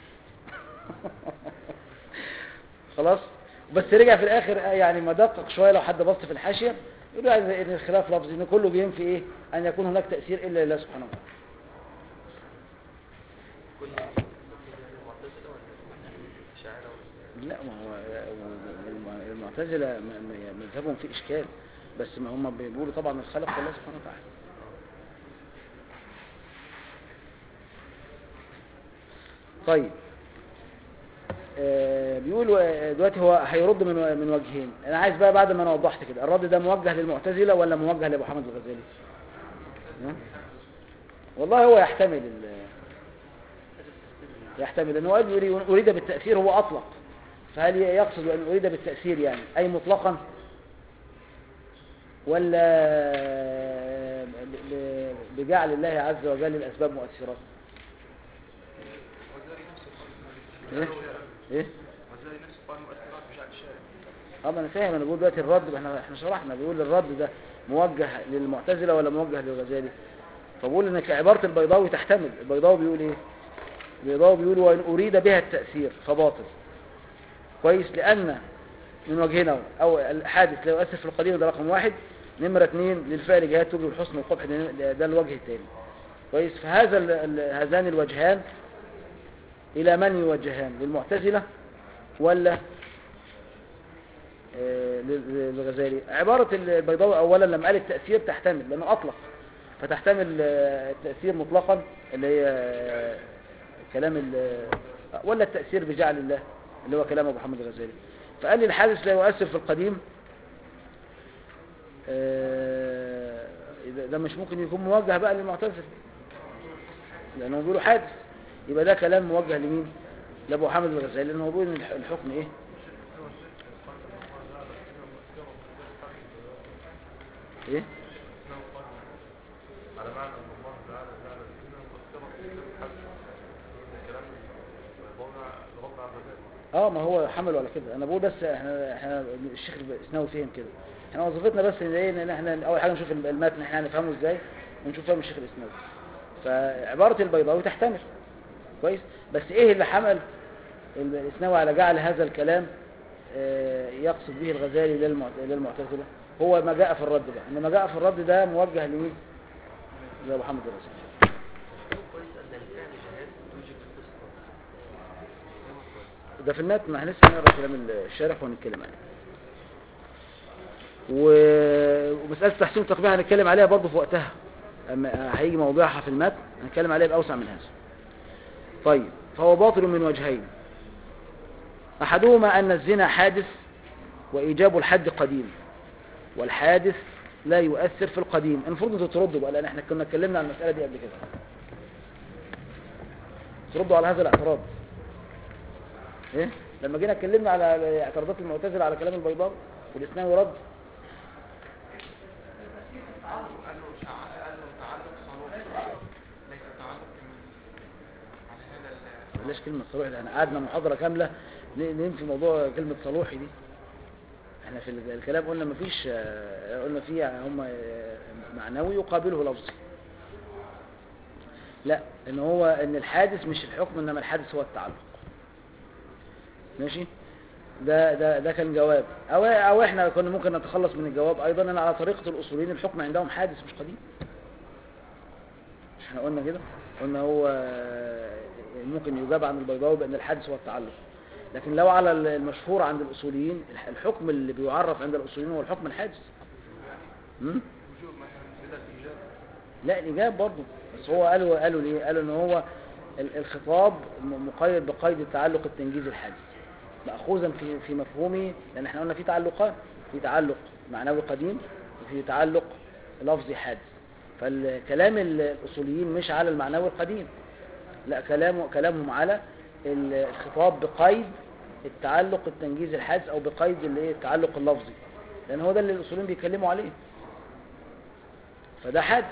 خلاص بس رجع في الاخر آه، يعني ما دقق شويه لو حد بص في الحاشيه يقول يعني ان الخلاف لفظي ان كله بينفي ايه ان يكون هناك تاثير الا لله سبحانه وتعالى كل المعتزلة ولا الأشاعرة ولا لا ما هو الم- المعتزله م- م- مذهبهم فيه اشكال بس ما هم بيقولوا طبعا الخلق لله سبحانه وتعالى طيب آه، بيقول آه، دلوقتي هو هيرد من من وجهين انا عايز بقى بعد ما انا وضحت كده الرد ده موجه للمعتزله ولا موجه لابو حامد الغزالي ها؟ والله هو يحتمل ال- يحتمل ان هو قال يريد- اريد بالتاثير هو اطلق فهل يقصد أن أريد بالتأثير يعني أي مطلقا ولا ب- ب- بجعل الله عز وجل الأسباب مؤثرات وزاري نفسه إيه؟ إيه؟ وزاري نفسه قال مؤثرات بشعر الشارع اه ما انا فاهم انا بقول دلوقتي الرد احنا احنا شرحنا بيقول الرد ده موجه للمعتزله ولا موجه للغزالي فبقول ان عباره البيضاوي تحتمل البيضاوي بيقول ايه البيضاوي بيقول وان اريد بها التاثير فباطل كويس لان من وجهنا او الحادث لا يؤثر في القديم ده رقم واحد نمره اثنين للفعل جهات توجب الحسن والقبح ده ده الوجه الثاني كويس فهذا ال- ال- هذان الوجهان الى من يوجهان للمعتزله ولا آه، لل- للغزالي عبارة البيضاوي أولا لما قال التأثير تحتمل لأنه أطلق فتحتمل آه، التأثير مطلقا اللي هي آه، كلام ال- ولا التأثير بجعل الله اللي هو كلام أبو محمد الغزالي فقال لي الحادث لا يؤثر في القديم آه، إذا- ده مش ممكن يكون موجه بقى للمعتزله لأنه بيقولوا حادث يبقى ده كلام موجه لمين لأبو محمد الغزالي لأنه بيقول إن الح- الحكم إيه إيه على معنى ان الله تعالى جعل الدنيا مؤثرة في الحج الكلام الوضع الوضع على الرجال اه ما هو حمل ولا كده انا بقول بس احنا احنا الشيخ الاسناوي فهم كده احنا وظيفتنا بس ان ايه ان احنا اول حاجه نشوف المتن احنا هنفهمه ازاي ونشوف فهم الشيخ الاسناوي فعباره البيضاوي تحتمل كويس بس ايه اللي حمل الاسناوي على جعل هذا الكلام آه، يقصد به الغزالي للمعت- للمعتزله هو ما جاء في الرد بقى ان ما جاء في الرد ده موجه لمين لابو محمد الرسول كويس أن الفعل جهات توجب الحسن كلامه كويس ده في المتن ما احنا لسه هنقرا كلام الشارح ونتكلم عليه و- ومسألة تحسين التقبيح هنتكلم عليها برضه في وقتها أما هيجي موضوعها في المتن هنتكلم عليها بأوسع من هذا طيب فهو باطل من وجهين أحدهما أن الزنا حادث وإيجاب الحد قديم والحادث لا يؤثر في القديم المفروض انتوا تردوا بقى لأن احنا كنا اتكلمنا عن المسألة دي قبل كده تردوا على هذا الاعتراض ايه لما جينا اتكلمنا على اعتراضات المعتزله على كلام البيضاوي والاسناوي رد قالوا قالوا تعلق صالون ليس تعلق على هذا ال- بلاش كلمه صلوحي ده احنا قعدنا محاضره كامله ن- ننفي موضوع كلمه صلوحي دي احنا في ال- الكلام قلنا مفيش آه، قلنا فيه هم آه، معنوي يقابله لفظي لا ان هو ان الحادث مش الحكم انما الحادث هو التعلق ماشي ده ده ده كان جواب او او احنا كنا ممكن نتخلص من الجواب ايضا ان على طريقه الاصوليين الحكم عندهم حادث مش قديم مش احنا قلنا كده قلنا هو آه، ممكن يجاب عن البيضاوي بان الحادث هو التعلق لكن لو على المشهور عند الاصوليين الح- الحكم اللي بيعرف عند الاصوليين هو الحكم الحادث امم وجوب مثلا بلا الايجاب لا الإجابة برضه بس هو قالوا قالوا ليه قالوا ان هو ال- الخطاب م- مقيد بقيد التعلق التنجيزي الحادث مأخوذا في في مفهومه لأن احنا قلنا في تعلقات في تعلق معنوي قديم وفي تعلق لفظي حادث فالكلام ال- الأصوليين مش على المعنوي القديم لا كلام كلامهم على ال- الخطاب بقيد التعلق التنجيزي الحادث أو بقيد الايه التعلق اللفظي لأن هو ده اللي الأصوليين بيتكلموا عليه فده حادث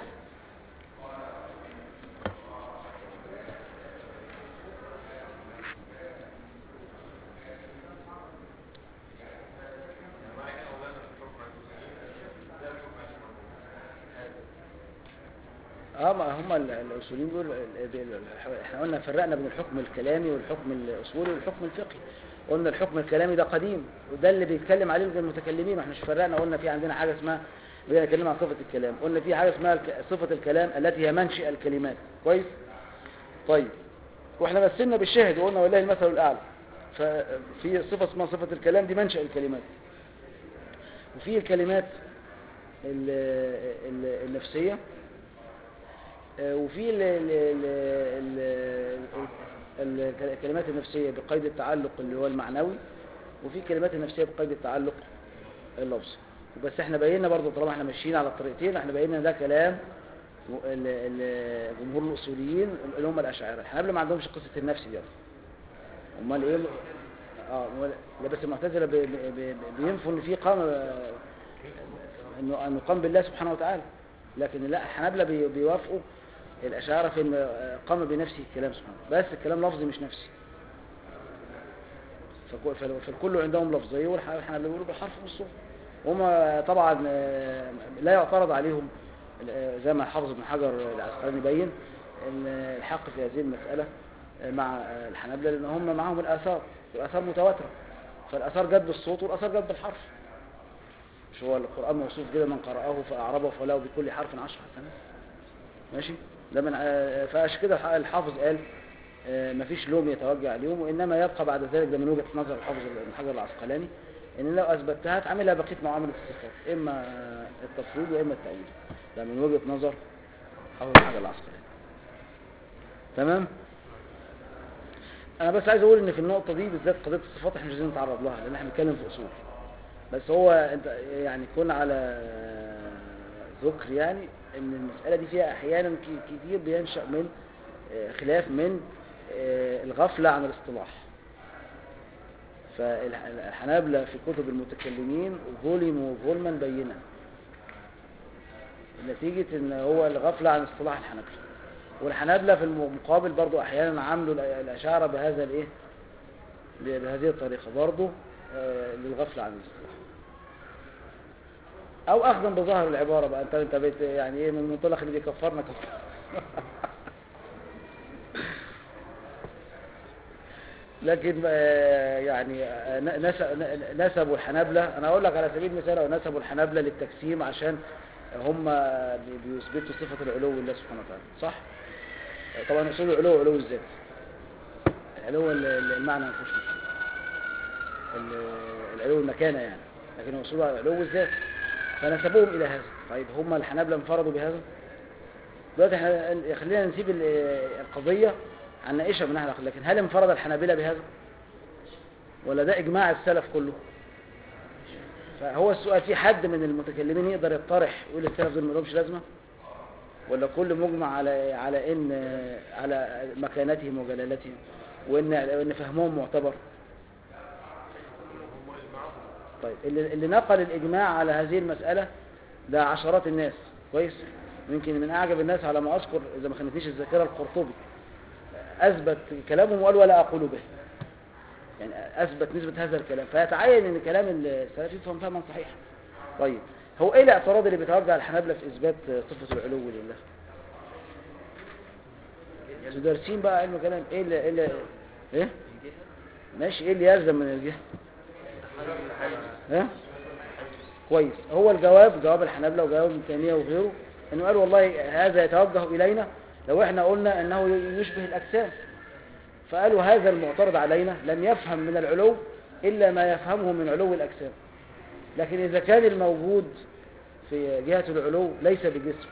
اه ما هم ال- الاصوليين دول ال- ال- ال- احنا قلنا فرقنا بين الحكم الكلامي والحكم الاصولي والحكم الفقهي قلنا الحكم الكلامي ده قديم وده اللي بيتكلم عليه المتكلمين واحنا مش فرقنا قلنا في عندنا حاجه اسمها بدنا نتكلم عن صفه الكلام قلنا في حاجه اسمها الك- صفه الكلام التي هي منشئ الكلمات كويس طيب واحنا مثلنا بالشاهد وقلنا والله المثل الاعلى ففي صفه اسمها صفه الكلام دي منشأ الكلمات وفي الكلمات ال- ال- النفسيه آه، وفي ال- ال- ال- ال- ال- الكلمات النفسية بقيد التعلق اللي هو المعنوي وفي الكلمات النفسية بقيد التعلق اللفظي بس احنا بينا برضو طالما احنا ماشيين على الطريقتين احنا بينا ده كلام و- ال- ال- جمهور الاصوليين اللي هم الاشاعره احنا قبل ما عندهمش قصه النفس دي اصلا امال ايه اه ولا- لا بس المعتزله بي- بي- بي- بينفوا ان في قام آه، انه انه قام بالله سبحانه وتعالى لكن لا الحنابلة بي- بيوافقوا الاشاعره في ان آه، قام بنفسه الكلام سبحانه وتعالى. بس الكلام لفظي مش نفسي فكو- فال- فالكل عندهم لفظيه والحنابلة بيقولوا بالحرف والصوت هم طبعا آه، لا يعترض عليهم آه، زي ما حافظ ابن حجر العسقلاني بين ان الحق في هذه المساله آه، مع آه، الحنابلة لان هم معاهم الاثار والاثار متواتره فالاثار جت بالصوت والاثار جت بالحرف مش هو القران موصوف كده من قرأه فاعربه فله بكل حرف عشر حسنات ماشي ده من آه، فعشان كده الح- الحافظ قال آه، مفيش لوم يتوجه عليهم وانما يبقى بعد ذلك ده من وجهه نظر الحافظ ابن حجر العسقلاني ان لو اثبتها تعملها بقيه معامله الصفات اما التفويض واما التأويل ده من وجهه نظر حافظ ابن حجر العسقلاني تمام انا بس عايز اقول ان في النقطه دي بالذات قضيه الصفات احنا مش عايزين نتعرض لها لان احنا بنتكلم في اصول بس هو انت يعني كون على ذكر يعني ان المساله دي فيها احيانا ك- كتير بينشا من آه، خلاف من آه، الغفله عن الاصطلاح فالحنابلة في كتب المتكلمين ظلموا ظلما بينا نتيجة ان هو الغفلة عن اصطلاح الحنابلة والحنابلة في المقابل برضو احيانا عملوا الأ- الاشاعرة بهذا الايه ب- بهذه الطريقة برضو آه، للغفلة عن الاصطلاح او اخذا بظاهر العبارة بقى انت انت بيت يعني ايه من منطلق اللي بيكفرنا كفر لكن آه، يعني آه، ن- نس- ن- نسبوا الحنابلة أنا أقول لك على سبيل المثال أو نسبوا الحنابلة للتجسيم عشان هم بي- بيثبتوا صفة العلو لله سبحانه وتعالى صح؟ آه، طبعا أصول العلو علو الذات العلو ال- ال- المعنى ما فيهوش مشكلة. ال- العلو المكانة يعني لكن أصول علو الذات فنسبوهم إلى هذا طيب هم الحنابلة انفردوا بهذا دلوقتي احنا خلينا نسيب ال- القضية هنناقشها من ناحية العقل لكن هل انفرد الحنابلة بهذا ولا ده إجماع السلف كله فهو السؤال في حد من المتكلمين يقدر يطرح ويقول السلف دول ما لهمش لازمة ولا كل مجمع على على ان على مكانتهم وجلالتهم وان وان فهمهم معتبر طيب اللي, اللي نقل الاجماع على هذه المسألة ده عشرات الناس كويس يمكن من اعجب الناس على ما اذكر اذا ما خانتنيش الذاكره القرطبي اثبت كلامهم وقال ولا اقول به يعني اثبت نسبه هذا الكلام فيتعين ان كلام السلف يفهم فهما صحيحا طيب هو ايه الاعتراض اللي بيتوجه على الحنابلة في اثبات صفه العلو لله انتوا دارسين بقى علم كلام ايه اللي ايه اللي ايه الجهة ماشي ايه اللي يلزم من الجهه تحدي الحاجز ها كويس هو الجواب جواب الحنابلة وجواب ابن تيمية وغيره انه قال والله هذا يتوجه الينا لو احنا قلنا انه يشبه الاجسام فقالوا هذا المعترض علينا لم يفهم من العلو الا ما يفهمه من علو الاجسام لكن اذا كان الموجود في جهة العلو ليس بجسم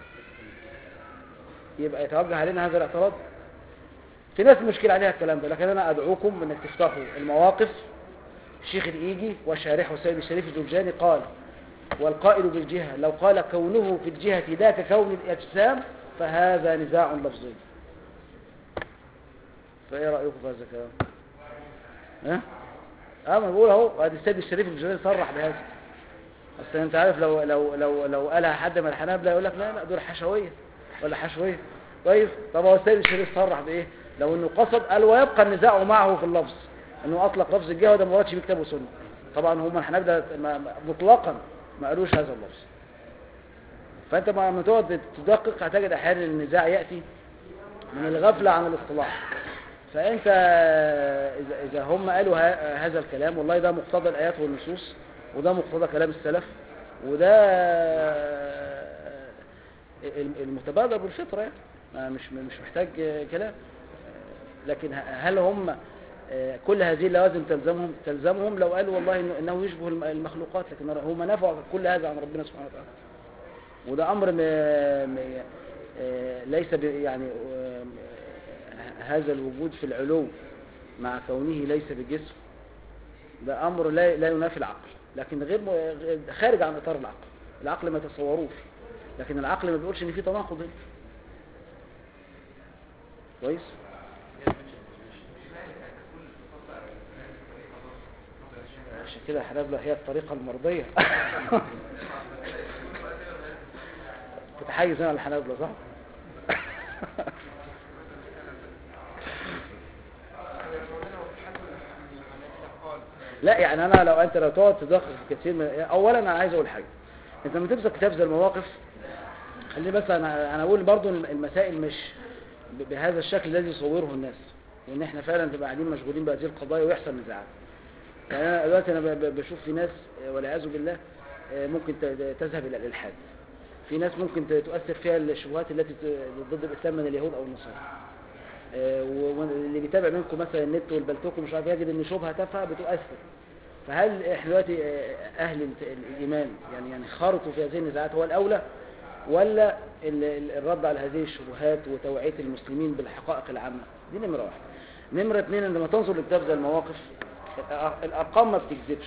يبقى يتوجه علينا هذا الاعتراض في ناس مشكلة عليها الكلام ده لكن انا ادعوكم انك تفتحوا المواقف الشيخ الإيجي وشارحه سيد الشريف الجرجاني قال والقائل بالجهة لو قال كونه في الجهة ذاك كون الأجسام فهذا نزاع لفظي فإيه رأيكم في هذا الكلام ها؟ اه ما بقول اهو ادي السيد الشريف الجرجاني صرح بهذا اصل انت عارف لو لو لو لو قالها حد من الحنابلة يقول لك لا لا دول حشوية ولا حشوية طيب طب هو السيد الشريف صرح بايه لو انه قصد قال ويبقى النزاع معه في اللفظ انه اطلق لفظ الجهه وده ما وردش في كتاب وسنه طبعا هم الحنابلة ما- ما- مطلقا ما قالوش هذا اللفظ فانت ما لما تقعد تدقق هتجد احيانا النزاع ياتي من الغفله عن الاصطلاح فانت اذا اذا هم قالوا ه- هذا الكلام والله ده مقتضى الايات والنصوص وده مقتضى كلام السلف وده المتبادر بالفطره يعني ما مش مش محتاج كلام لكن هل هم كل هذه اللوازم تلزمهم تلزمهم لو قالوا والله إنه, انه يشبه الم- المخلوقات لكن هم نفعوا كل هذا عن ربنا سبحانه وتعالى وده امر م... م... آه، ليس ب... يعني آه، هذا الوجود في العلو مع كونه ليس بجسم ده امر لا لا ينافي العقل لكن غير م... خارج عن اطار العقل العقل ما يتصوروش لكن العقل ما بيقولش ان في تناقض هنا كويس عشان كده الحنابلة هي الطريقة المرضية كنت حاجز انا على الحنابلة صح؟ لا يعني انا لو انت لو تقعد تدقق في كثير من اولا انا عايز اقول حاجه انت لما تمسك كتاب زي المواقف خلي بس انا انا اقول برضو إن المسائل مش ب- بهذا الشكل الذي يصوره الناس وان احنا فعلا نبقى قاعدين مشغولين بهذه القضايا ويحصل نزاعات يعني انا دلوقتي انا ب- ب- بشوف في ناس آه، والعياذ بالله آه، ممكن ت- تذهب الى الالحاد في ناس ممكن ت- تؤثر فيها الشبهات التي ت- ضد الاسلام من اليهود او النصارى آه، و- واللي بيتابع منكم مثلا النت والبلتوك ومش عارف يجد ان شبهه تافهه بتؤثر فهل احنا دلوقتي آه، اهل الت- الايمان يعني يعني خرطوا في هذه النزاعات هو الاولى ولا ال- ال- الرد على هذه الشبهات وتوعيه المسلمين بالحقائق العامه دي نمره واحد نمره اثنين عندما تنظر لكتاب زي المواقف الأر- الارقام ما بتكذبش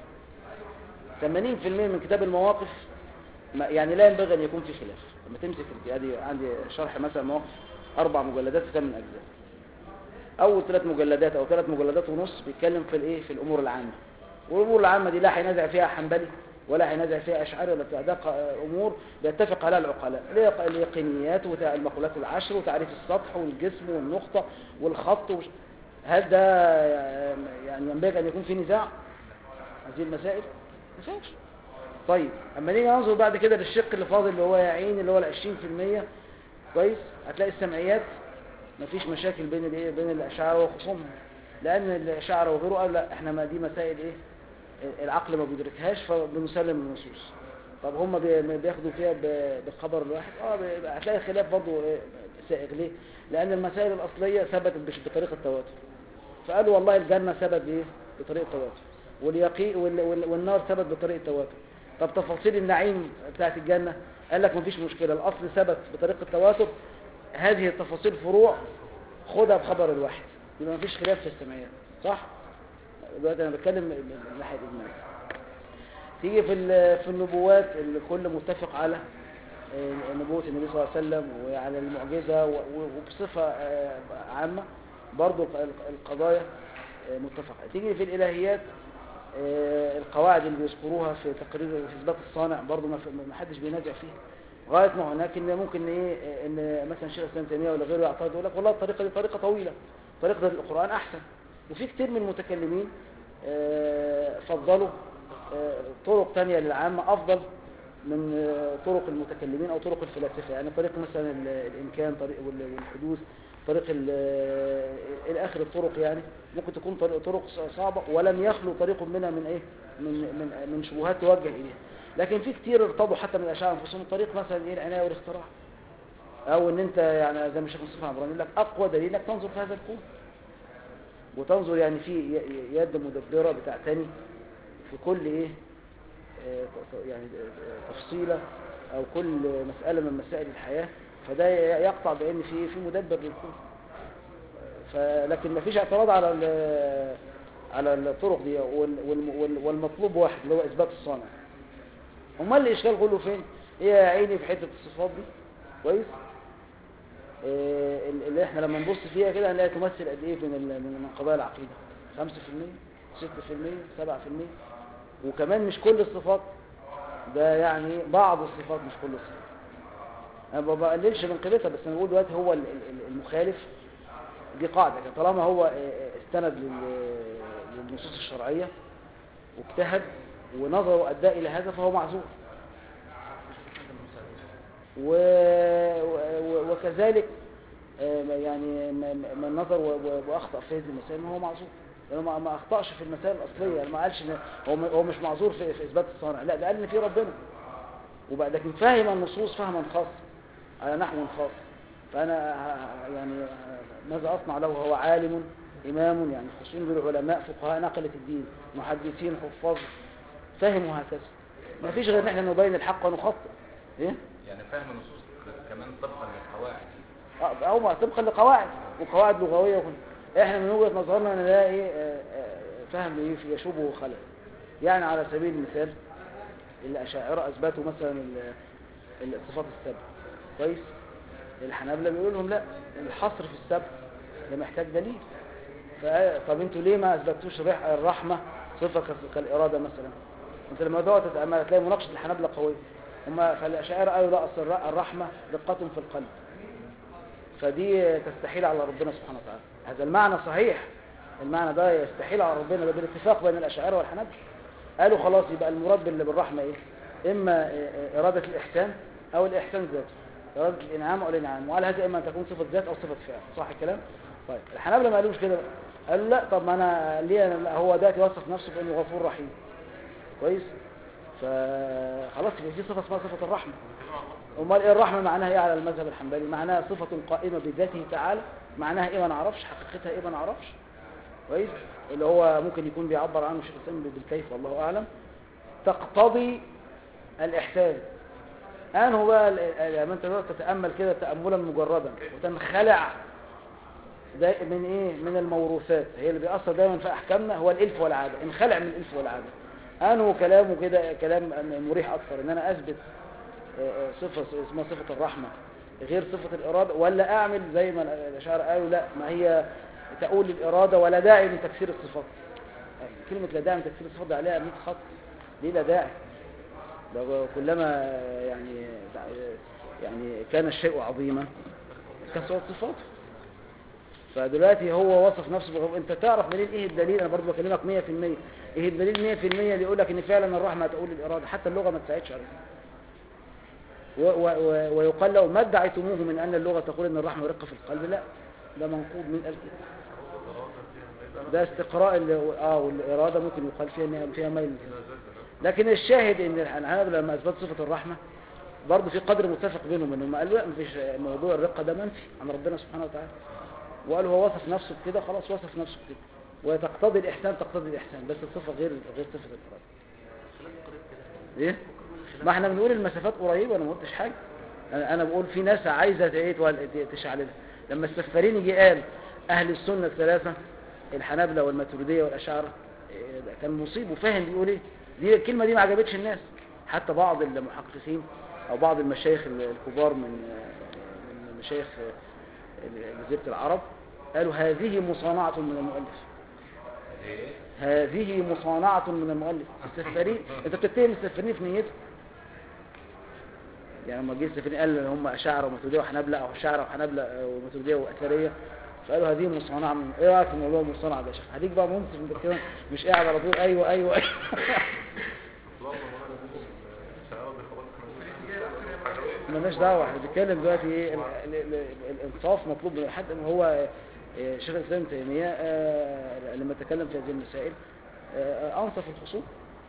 80% من كتاب المواقف ما- يعني لا ينبغي ان يكون في خلاف لما تمسك ادي عندي شرح مثلا مواقف اربع مجلدات في ثمان اجزاء اول ثلاث مجلدات او ثلاث مجلدات ونص بيتكلم في الايه في الامور العامه والامور العامه دي لا هينازع فيها حنبلي ولا هينازع فيها اشعري ولا بتاع ده ق- امور بيتفق عليها العقلاء اليق- اليقينيات والمقولات العشر وتعريف السطح والجسم والنقطه والخط وش... هل ده يعني ينبغي ان يكون في نزاع هذه المسائل ما فيش طيب اما نيجي ننظر بعد كده للشق اللي فاضل اللي هو يا عين اللي هو ال 20% كويس هتلاقي السمعيات مفيش مشاكل بين الايه بين الاشاعره وخصومهم لان الاشاعره وغيره قال لا احنا ما دي مسائل ايه العقل ما بيدركهاش فبنسلم النصوص طب هم بي- بياخدوا فيها ب- بالخبر الواحد اه بي- هتلاقي خلاف برضه إيه سائغ ليه لان المسائل الاصليه ثبتت بش- بطريقه التواتر فقالوا والله الجنه ثبت بايه بطريقه التواتر واليقين وال- وال- والنار ثبت بطريقه التواتر طب تفاصيل النعيم بتاعت الجنه قال لك مفيش مشكله الاصل ثبت بطريقه التواتر هذه التفاصيل فروع خدها بخبر الواحد يبقى مفيش خلاف في السمعيات صح دلوقتي انا بتكلم من الناحيه الاجماليه تيجي في ال- في النبوات الكل متفق على آه، نبوة النبي صلى الله عليه وسلم وعلى المعجزة و- و- وبصفة آه، عامة برضو الق- القضايا آه، متفقة تيجي في الإلهيات آه، القواعد اللي بيذكروها في تقرير في إثبات الصانع برضو ما في- ما حدش بينازع فيها غاية ما هناك ان ممكن ايه آه، ان مثلا شيخ الاسلام تيمية ولا غيره يعترض يقول لك والله الطريقة دي طريقة طويلة طريقة القرآن أحسن وفي كتير من المتكلمين آه، فضلوا آه، طرق تانية للعامة أفضل من آه، طرق المتكلمين أو طرق الفلاسفة يعني طريق مثلا ال- الإمكان طريق وال- والحدوث طريق ال- آه، إلى آخر الطرق يعني ممكن تكون طريق طرق ص- صعبة ولم يخلو طريق منها من إيه من من من شبهات توجه إليها لكن في كتير ارتضوا حتى من الأشاعرة أنفسهم طريق مثلا إيه العناية والاختراع أو إن أنت يعني زي ما الشيخ مصطفى عبراني يقول لك أقوى دليل إنك تنظر في هذا الكون وتنظر يعني في ي- ي- يد مدبرة بتعتني في كل ايه آه، ت- ت- يعني آه، تفصيلة او كل مسألة من مسائل الحياة فده ي- يقطع بان في في مدبر للكون فلكن ما فيش اعتراض على ال- على الطرق دي وال- وال- وال- والمطلوب واحد اللي هو اثبات الصانع امال الاشكال كله فين هي يا عيني في حتة الصفات دي كويس آه، اللي احنا لما نبص فيها كده هنلاقي تمثل قد ايه من ال- من من قضايا العقيده 5% 6% 7% وكمان مش كل الصفات ده يعني بعض الصفات مش كل الصفات انا ما بقللش من قيمتها بس انا بقول دلوقتي هو ال- ال- المخالف دي قاعده كده طالما هو آه، آه، استند لل- للنصوص الشرعيه واجتهد ونظره ادى الى هذا فهو معذور و... و... وكذلك آه، يعني من من نظر و- و- واخطا في هذه المسائل ما هو معذور لانه ما ما اخطاش في المسائل الاصليه يعني ما قالش إن- هو م- هو مش معذور في, في اثبات الصانع لا ده قال ان في ربنا وبعد لكن فهم النصوص فهما خاص على نحو خاص فانا ه- يعني آه، ماذا اصنع له هو عالم امام يعني خصوصا بالعلماء فقهاء نقله الدين محدثين حفاظ فهموا هكذا ما فيش غير ان احنا نبين الحق ونخطئ ايه يعني فهم النصوص كمان طبقا للقواعد اه هو طبقا لقواعد وقواعد لغويه وكل احنا من وجهه نظرنا ان ده ايه آه، آه، فهم ايه يشوبه خلل يعني على سبيل المثال الاشاعره اثبتوا مثلا ال- الصفات السبع كويس الحنابلة بيقولوا لهم لا الحصر في السبع ده محتاج دليل ف- طب انتوا ليه ما اثبتوش الرح- الرحمه صفة كس- كالإرادة مثلا انت لما تقعد تتأمل تلاقي مناقشة الحنابلة قوية هم فالأشاعرة قالوا لا أصل الر- الرحمة دقة في القلب فدي تستحيل على ربنا سبحانه وتعالى هذا المعنى صحيح المعنى ده يستحيل على ربنا ده بالاتفاق بين الأشاعرة والحنابلة قالوا خلاص يبقى المراد بال- بالرحمة ايه اما إيه- إرادة الإحسان او الإحسان ذاته إرادة الإنعام او الإنعام وعلى هذا اما أن تكون صفة ذات او صفة فعل صح الكلام طيب الحنابلة ما قالوش كده بقى. قالوا لا طب ما انا ليه أنا لا، هو ده يوصف نفسه بانه غفور رحيم كويس فخلاص يبقى في صفة اسمها صفة الرحمة امال ايه الرحمة معناها ايه على المذهب الحنبلي معناها صفة قائمة بذاته تعالى معناها ايه ما نعرفش حقيقتها ايه ما نعرفش كويس اللي هو ممكن يكون بيعبر عنه شيخ الاسلام بالكيف والله اعلم تقتضي الاحسان انه بقى ال- ال- لما انت تقعد تتامل كده تاملا مجردا وتنخلع دا من ايه من الموروثات هي اللي بيأثر دايما في احكامنا هو الالف والعاده انخلع من الالف والعاده انه كلامه كده كلام مريح اكثر ان انا اثبت آه، آه، صفه اسمها صفه الرحمه غير صفه الاراده ولا اعمل زي ما الاشاعره قالوا لا ما هي تقول للاراده ولا داعي لتكسير الصفات كلمه لا داعي لتكسير الصفات ده عليها 100 خط ليه لا داعي ده كلما يعني يعني كان الشيء عظيما كسرت صفاته فدلوقتي هو وصف نفسه بغ... انت تعرف منين ايه الدليل انا برضو بكلمك 100% ايه الدليل 100% اللي يقول لك ان فعلا الرحمه هتقول الاراده حتى اللغه ما تساعدش على كده و... و... و... ويقال له ما ادعيتموه من ان اللغه تقول ان الرحمه رقه في القلب لا ده منقوض من قال كده ده استقراء ال... اه والاراده ممكن يقال فيها إن فيها ميل لكن الشاهد ان الحنابلة لما اثبت صفه الرحمه برضه في قدر متفق بينهم انهم قالوا لا مفيش موضوع الرقه ده منفي عن ربنا سبحانه وتعالى وقالوا هو وصف نفسه بكده خلاص وصف نفسه بكده وتقتضي الإحسان تقتضي الإحسان بس الصفة غير غير صفة الإرادة إيه؟ ما احنا بنقول المسافات قريبة أنا ما قلتش حاجة أنا, أنا بقول في ناس عايزة إيه تول- تشعللها لما السفارين يجي قال أهل السنة الثلاثة الحنابلة والماتريدية والأشاعرة إيه ده كان مصيب وفاهم بيقول إيه دي الكلمة دي ما عجبتش الناس حتى بعض المحققين أو بعض المشايخ الكبار من من مشايخ جزيرة العرب قالوا هذه مصانعة من المؤلف هذه مصانعة من المؤلف السفارين انت بتتهم السفارين في نيته يعني لما جه السفارين قال ان هم اشاعره وماتريديه وحنابلة او اشاعره وحنابلة وماتريديه واثريه فقالوا هذه مصانعة من ايه رايك في موضوع المصانعة ده يا شيخ هديك بقى منصف انت كده مش قاعد على طول ايوه ايوه ايوه مالناش دعوه احنا بنتكلم دلوقتي ايه ال- ال- ال- الانصاف مطلوب من حد ان هو آه، شيخ الاسلام ابن تيميه آه، لما تكلم في هذه المسائل آه، انصف الخصوم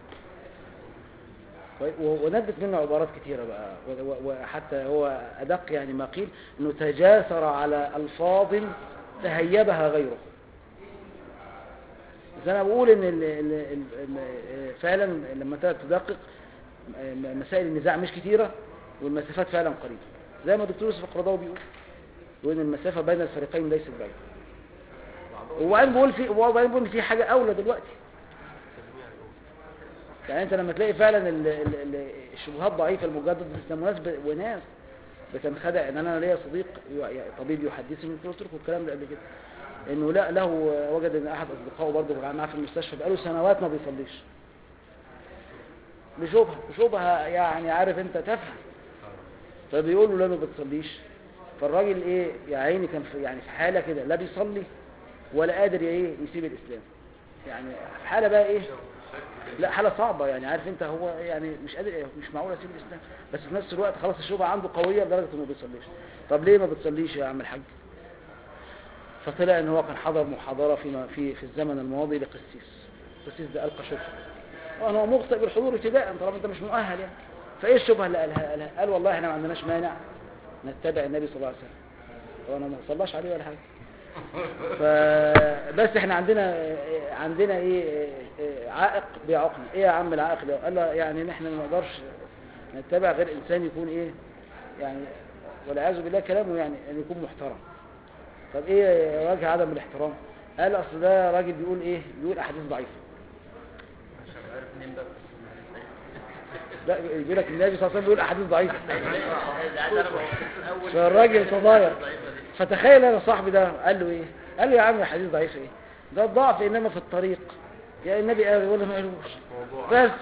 كويس؟ و- وندت منه عبارات كثيره بقى و- و- وحتى هو ادق يعني ما قيل انه تجاسر على الفاظ تهيبها غيره بس انا بقول ان ال ال ال ال فعلا لما انت تدقق م- مسائل النزاع مش كتيره والمسافات فعلا قريبه زي ما الدكتور يوسف القرضاوي بيقول يقول ان المسافه بين الفريقين ليست بعيده وبعدين بيقول في وبعدين بيقول ان في حاجه اولى دلوقتي يعني انت لما تلاقي فعلا ال- ال- ال- الشبهات ضعيفه المجدد ناس ب- وناس بتنخدع ان انا ليا صديق ي- طبيب يحدثني قلت لكم الكلام ده قبل كده انه لا له وجد ان احد اصدقائه برضه كان معاه في المستشفى بقاله سنوات ما بيصليش بشبهه بشبهه يعني عارف انت تفهم فبيقول له لا ما بتصليش فالراجل ايه يا عيني كان في يعني في حاله كده لا بيصلي ولا قادر ايه يسيب الاسلام يعني في حاله بقى ايه لا حاله صعبه يعني عارف انت هو يعني مش قادر مش معقول اسيب الاسلام بس في نفس الوقت خلاص الشبهه عنده قويه لدرجه انه ما بيصليش طب ليه ما بتصليش يا عم الحاج فطلع ان هو كان حضر محاضره في في في الزمن الماضي لقسيس القسيس ده القى شبهه وانا هو مخطئ بالحضور ابتداء طالما انت مش مؤهل يعني فايه الشبهه اللي قالها قالها قال والله احنا ما عندناش مانع نتبع النبي صلى الله عليه وسلم وانا ما صلاش عليه ولا حاجه فبس احنا عندنا عندنا ايه عائق بيعوقنا ايه يا عم العائق ده قال له يعني ان احنا ما نقدرش نتبع غير انسان يكون ايه يعني والعياذ بالله كلامه يعني ان يكون محترم طب ايه وجه عدم الاحترام قال اصل ده راجل بيقول ايه بيقول احاديث ضعيفه عشان عارف منين بقى لا يقول لك النبي صلى الله عليه وسلم بيقول احاديث ضعيفه ده عايز اعرف اول فالراجل تضايق ضعيفة دي. فتخيل انا صاحبي ده قال له ايه قال له يا عم الحديث ضعيف ايه ده الضعف انما في الطريق يا النبي قال ولا ما قالوش بس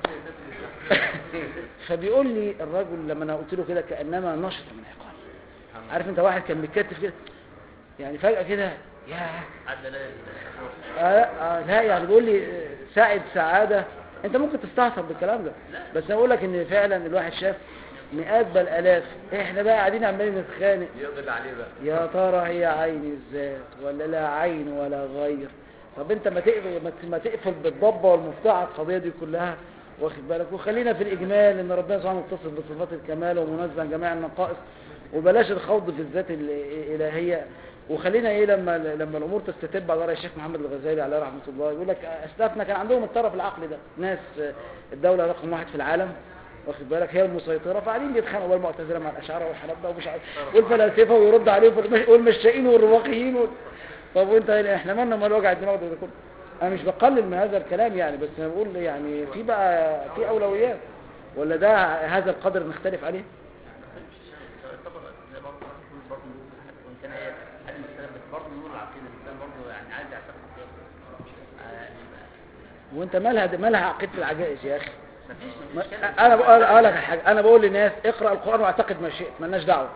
فبيقول لي الرجل لما انا قلت له كده كانما نشط من عقال عارف انت واحد كان متكتف كده يعني فجاه كده ياه عدى لا آه آه لا يعني بيقول لي آه، سعد سعادة انت ممكن تستعصب بالكلام ده بس انا بقول لك ان فعلا الواحد شاف مئات بل الاف احنا بقى قاعدين عمالين نتخانق يقضي اللي عليه بقى يا ترى هي عين الذات ولا لا عين ولا غير طب انت ما تقفل ما ت- ما تقفل بالضبه والمفتاح على القضيه دي كلها واخد بالك وخلينا في الاجمال ان ربنا سبحانه متصف بصفات الكمال ومنزه عن جميع النقائص وبلاش الخوض في الذات ال- الالهيه وخلينا ايه لما لما الامور تستتب على راي الشيخ محمد الغزالي عليه رحمه الله يقول لك اسلافنا كان عندهم الطرف العقلي ده ناس الدوله رقم واحد في العالم واخد بالك هي المسيطره فقاعدين بيتخانقوا بين المعتزله مع الاشاعره والحنابله ومش عارف والفلاسفه ويرد عليهم والمش- والمشائين والرواقيين وال... طب وانت احنا مالنا مال وجع الدماغ ده كله انا مش بقلل من هذا الكلام يعني بس انا بقول يعني في بقى في اولويات ولا ده هذا القدر نختلف عليه طبعا ده برضه برضه وان كان هي هذه المسألة بس برضه نور العقيدة الإنسان برضه يعني عايز يعتقد فيها آه، يعني وانت مالها مالها عقيده العجائز يا اخي مفيش ما- مفيش كلام. انا بقول اقول لك على حاجه انا بقول للناس اقرا القران واعتقد ما شئت مالناش دعوه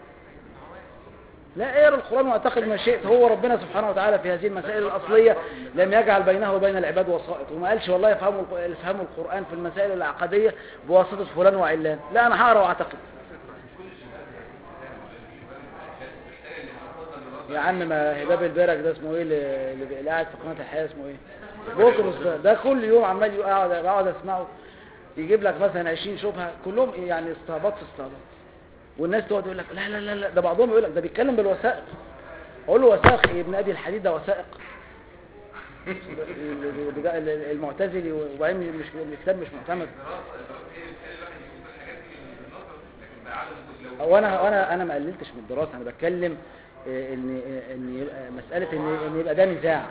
لا اقرا القران واعتقد ما شئت هو ربنا سبحانه وتعالى في هذه المسائل الاصليه لم يجعل بينه وبين العباد وسائط وما قالش والله يفهموا الق- يفهموا القران في المسائل العقديه بواسطه فلان وعلان لا انا هقرا واعتقد يا عم ما هباب البرك ده اسمه ايه اللي اللي اللي قاعد في قناه الحياه اسمه ايه بطرس ده ده كل يوم عمال يقعد اقعد اسمعه يجيب لك مثلا 20 شبهه كلهم إيه يعني استهباط في استهباط والناس تقعد يقول لك لا لا لا لا ده بعضهم يقول لك ده بيتكلم بالوثائق اقول له وثائق إيه؟ ابن ابي الحديد ده وثائق ال- ال- ال- المعتزلي وبعدين مش الكتاب مش معتمد هو انا انا انا ما قللتش من الدراسه انا بتكلم آه، ان آه، ان يبقى مساله ان ان يبقى ده نزاع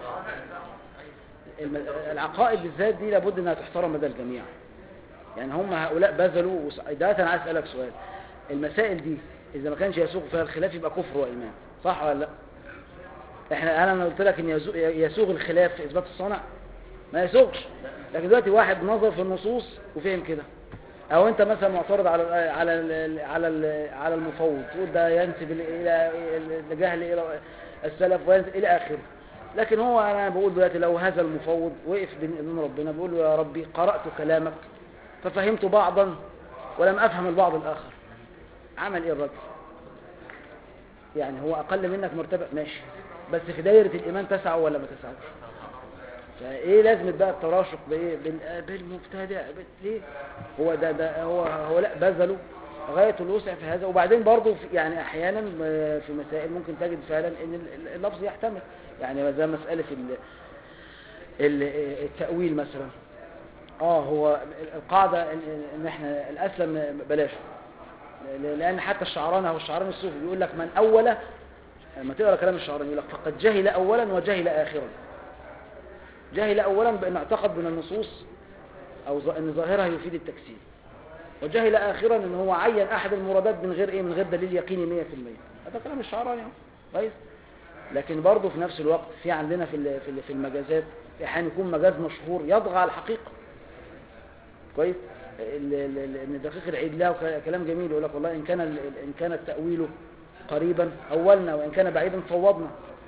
الم- العقائد بالذات دي لابد انها تحترم لدى الجميع يعني هم هؤلاء بذلوا وس- ده انا عايز اسالك سؤال المسائل دي اذا ما كانش يسوق فيها الخلاف يبقى كفر وايمان صح ولا لا احنا انا أنا قلت لك ان يزو- يسوغ الخلاف في اثبات الصنع ما يسوغش لكن دلوقتي واحد نظر في النصوص وفهم كده او انت مثلا معترض على ال على ال على ال على المفوض تقول ده ينسب ال- الى الجهل الى السلف وينسب الى اخره لكن هو انا بقول دلوقتي لو هذا المفوض وقف بين ايدين ربنا بيقول له يا ربي قرات كلامك ففهمت بعضا ولم افهم البعض الاخر عمل ايه الرجل يعني هو اقل منك مرتبه ماشي بس في دايره الايمان تسعه ولا ما تسعوش فايه لازمه بقى التراشق بايه بال- بالمبتدع بال- ليه هو ده ده هو هو لا بذلوا غايه الوسع في هذا وبعدين برضه في- يعني احيانا آه، في مسائل ممكن تجد فعلا ان ال- ال- اللفظ يحتمل يعني زي مساله ال- ال- التاويل مثلا اه هو القاعده ان إن احنا الاسلم بلاش ل- لان حتى الشعراني او الشعراني الصوفي بيقول لك من اول لما تقرا كلام الشعراني يقول لك فقد جهل اولا وجهل اخرا جهل اولا بان اعتقد من النصوص او ظ- ان ظاهرها يفيد التكسير وجهل اخرا ان هو عين احد المرادات من غير ايه من غير دليل يقيني 100% هذا كلام الشعراني اهو كويس لكن برضه في نفس الوقت في عندنا في ال- في ال- في المجازات احيانا يكون مجاز مشهور يطغى على الحقيقه كويس ال- ال- ال- ان دقيق العيد له ك- كلام جميل يقول لك والله ان كان ال- ان كان التاويل قريبا اولنا وان كان بعيدا فوضنا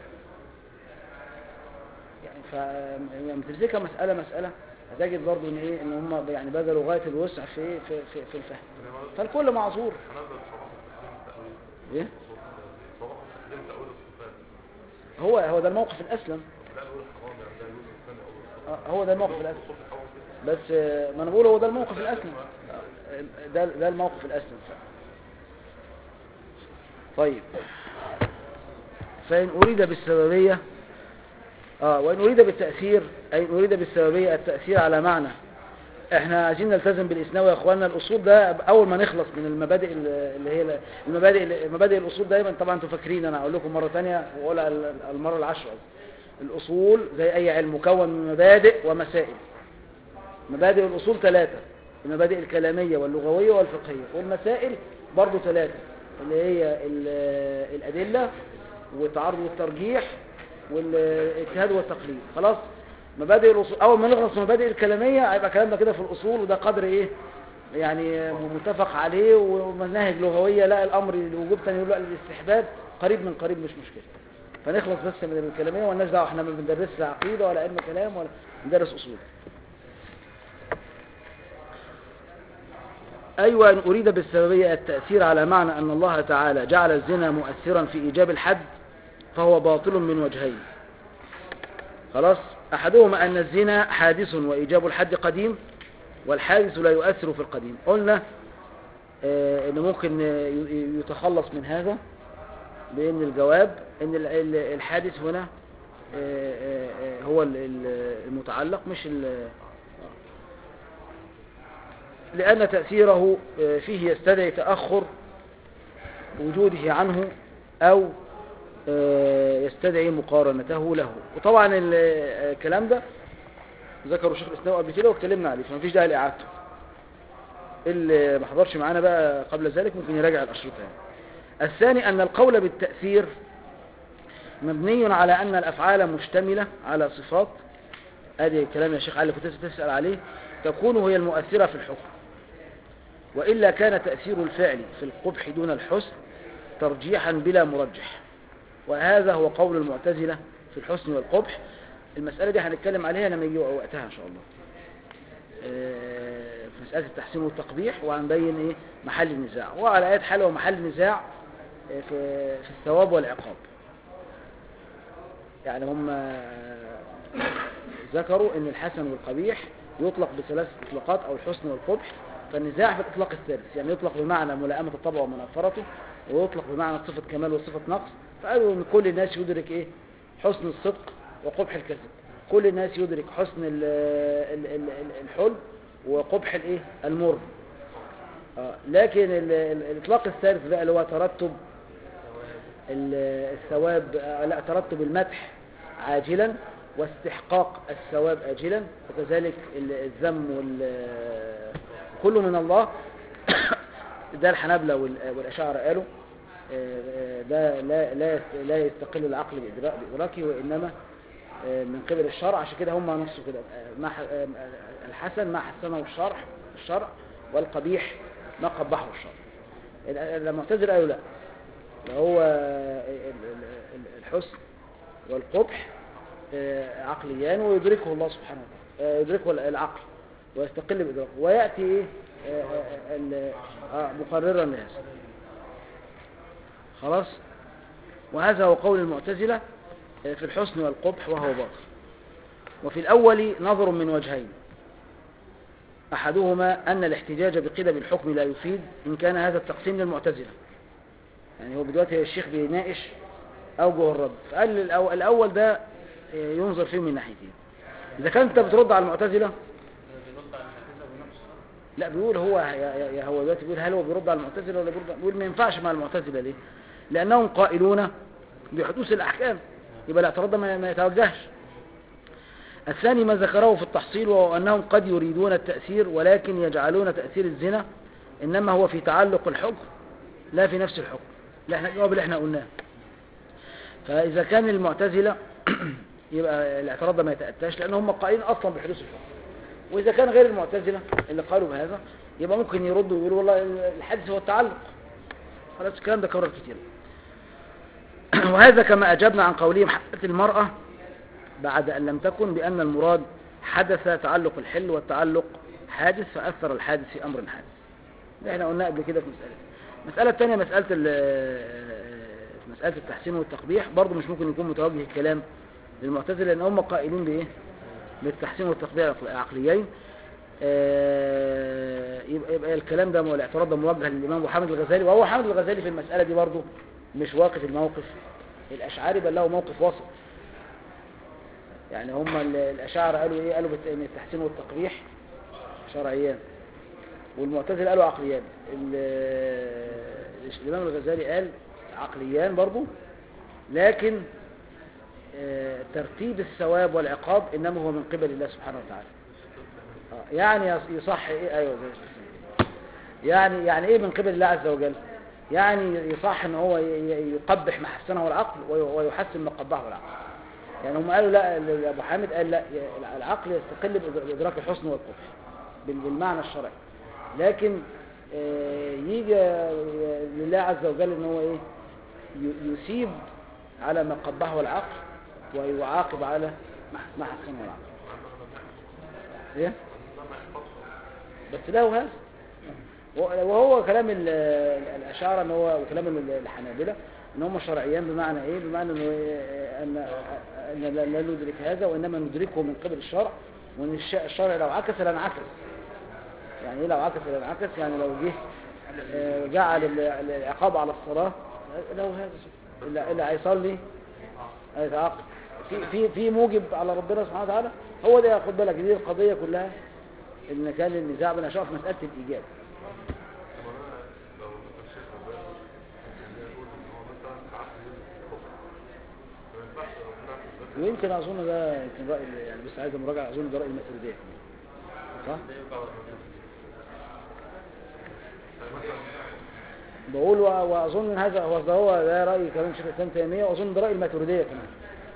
يعني ف لما تمسكها مساله مساله هتجد برضه ان ايه ان هم يعني بذلوا غايه الوسع في إيه؟ في في, في الفهم فالكل معذور هنبدأ بصراحة تحريم تأويل ايه صراحة تحريم تأويل الصفات هو هو ده الموقف الاسلم لا نقول حرام يعني ده يجوز الثاني أو آه، هو ده الموقف الاسلم الصوت حرام كده بس آه، ما انا بقول هو ده الموقف الاسلم آه، ده ده الموقف الاسلم فعلا. طيب فإن أريد بالسببية آه وإن أريد بالتأثير أي إن أريد بالسببية التأثير على معنى احنا عايزين نلتزم بالإسناوي يا اخواننا الأصول ده أول ما نخلص من المبادئ اللي هي المبادئ مبادئ الأصول دايما طبعا انتوا فاكرين أنا أقول لكم مرة تانية وأقولها المرة العشرة الأصول زي أي علم مكون من مبادئ ومسائل مبادئ الأصول ثلاثة المبادئ الكلامية واللغوية والفقهية والمسائل برضو ثلاثة اللي هي ال- الأدلة والتعارض والترجيح والاجتهاد والتقليد خلاص مبادئ الاصول اول ما نخلص من المبادئ الكلاميه هيبقى كلامنا كده في الاصول وده قدر ايه يعني متفق عليه ومناهج لغويه لا الامر الوجوب ثاني يقول لا الاستحباب قريب من قريب مش مشكله فنخلص بس من الكلاميه والناس دعوه احنا ما بندرسش عقيده ولا علم كلام ولا بندرس اصول أيوة إن أريد بالسببية التأثير على معنى أن الله تعالى جعل الزنا مؤثرا في إيجاب الحد فهو باطل من وجهين خلاص أحدهما أن الزنا حادث وإيجاب الحد قديم والحادث لا يؤثر في القديم قلنا آه، إن ممكن آه، ي- يتخلص من هذا بأن الجواب أن ال- ال- الحادث هنا آه، آه، آه، هو ال- ال- المتعلق مش ال- لأن تأثيره آه، فيه يستدعي تأخر وجوده عنه أو آه، يستدعي مقارنته له وطبعا ال- آه، الكلام ده ذكروا شيخ الإسلام قبل كده واتكلمنا عليه فما فيش داعي لإعادته اللي ما حضرش معانا بقى قبل ذلك ممكن يراجع الأشرطة يعني. الثاني أن القول بالتأثير مبني على أن الأفعال مشتملة على صفات ادي كلام يا شيخ علي كنت لسه تسأل عليه تكون هي المؤثرة في الحكم وإلا كان تأثير الفعل في القبح دون الحسن ترجيحا بلا مرجح وهذا هو قول المعتزلة في الحسن والقبح المسألة دي هنتكلم عليها لما يجي وقتها إن شاء الله آه، في مسألة التحسين والتقبيح وهنبين إيه محل النزاع وعلى آية حال هو محل نزاع آه، في في الثواب والعقاب يعني هم آه، ذكروا ان الحسن والقبيح يطلق بثلاث اطلاقات او الحسن والقبح فالنزاع في الاطلاق الثالث يعني يطلق بمعنى ملائمة الطبع ومنافرته ويطلق بمعنى صفة كمال وصفة نقص فقالوا ان كل الناس يدرك ايه حسن الصدق وقبح الكذب كل الناس يدرك حسن ال- ال- ال- ال- الحلم وقبح الايه المر آه، لكن ال- ال- الاطلاق الثالث بقى اللي هو ترتب ال- الثواب آه، لا ترتب المدح عاجلا واستحقاق الثواب آجلا وكذلك ال- الذم وال كله من الله ده الحنابلة وال- والأشاعرة قالوا آه، آه، ده لا لا يست- لا يستقل العقل بإدراك بإدراكه وإنما آه، من قبل الشرع عشان كده هم نصوا كده آه، ما ح- آه، الحسن ما حسنه الشرع الشرع والقبيح ما قبحه الشرع ال- المعتزلة قالوا لا ده هو ال- ال- ال- الحسن والقبح آه، عقليان ويدركه الله سبحانه وتعالى آه، يدركه العقل ويستقل بإدراكه ويأتي إيه آه، آه، ال- آه، مقررا لهذا خلاص وهذا هو قول المعتزلة آه، في الحسن والقبح وهو باطل وفي الأول نظر من وجهين أحدهما أن الاحتجاج بقدم الحكم لا يفيد إن كان هذا التقسيم للمعتزلة يعني هو دلوقتي الشيخ بيناقش أوجه الرد فقال الأو- الأول ده آه، ينظر فيه من ناحيتين إذا كان أنت بترد على المعتزلة لا بيقول هو يا- يا- يا هو دلوقتي بيقول هل هو بيرد على المعتزلة ولا بيرد بيقول ما ينفعش مع المعتزلة ليه؟ لأنهم قائلون بحدوث الأحكام يبقى الاعتراض ده ما ما يتوجهش الثاني ما ذكره في التحصيل وهو أنهم قد يريدون التأثير ولكن يجعلون تأثير الزنا إنما هو في تعلق الحكم لا في نفس الحكم لا احنا الجواب اللي احنا قلناه فإذا كان المعتزلة يبقى الاعتراض ده ما يتأتاش لأن هم قائلين أصلا بحدوث الحكم وإذا كان غير المعتزلة اللي قالوا بهذا يبقى ممكن يردوا ويقولوا والله الحدث هو التعلق خلاص الكلام ده كرر كتير وهذا كما أجبنا عن قولهم حدث المرأة بعد أن لم تكن بأن المراد حدث تعلق الحل والتعلق حادث فأثر الحادث في أمر حادث ده احنا قلنا قبل كده في مسألة المسألة الثانية مسألة ال- مسألة التحسين والتقبيح برضه مش ممكن يكون متوجه الكلام للمعتزلة لأن هم قائلين بإيه بالتحسين والتقبيح عقليين آه، يبقى, يبقى الكلام ده والاعتراض ده موجه للإمام أبو حامد الغزالي وهو حامد الغزالي في المسألة دي برضه مش واقف الموقف الأشعاري بل له موقف وسط يعني هم ال- الأشاعرة قالوا إيه قالوا بت- إن التحسين والتقبيح شرعيان والمعتزله قالوا عقليان ال- الإمام الغزالي قال عقليان برضه لكن آه، ترتيب الثواب والعقاب إنما هو من قبل الله سبحانه وتعالى آه، يعني يص- يصح إيه أيوة زي الشيخ. يعني يعني إيه من قبل الله عز وجل يعني يصح ان هو ي- ي- يقبح ما حسنه العقل وي- ويحسن ما قبحه العقل يعني هم قالوا لا ال- ابو حامد قال لا ي- العقل يستقل بإد- بادراك الحسن والقبح بال- بالمعنى الشرعي لكن آه، يجي آه، لله عز وجل ان هو ايه ي- يثيب على ما قبحه العقل ويعاقب على ما ما حسنه العقل ايه بس له هذا وهو كلام ال- ال- الأشاعرة ان هو وكلام ال- الحنابلة ان هم شرعيان بمعنى ايه بمعنى انه إيه؟ ان ان لا لا ندرك هذا وانما ندركه من قبل الشرع وان الش- الشرع لو عكس لانعكس يعني ايه لو عكس لانعكس يعني لو جه آه، جعل ال- ال- العقاب على الصلاة له هذا اللي اللي هيصلي هيتعاقب في في في موجب على ربنا سبحانه وتعالى هو ده خد بالك دي القضية كلها ان كان النزاع بين الاشخاص في مسألة الإيجاب طب انا لو الشيخ ربنا يعني يقول ان هو مثلا العقل يلزم الحكم ما ينفعش ربنا يعمل ذلك ويمكن اظن ده يمكن راي يعني بس عايز مراجعه اظن ده راي الماتريديه صح يعني مثلا بقول و- واظن إن هذا هو ده هو ده راي كمان شيخ الاسلام تيميه واظن ده راي الماتريديه كمان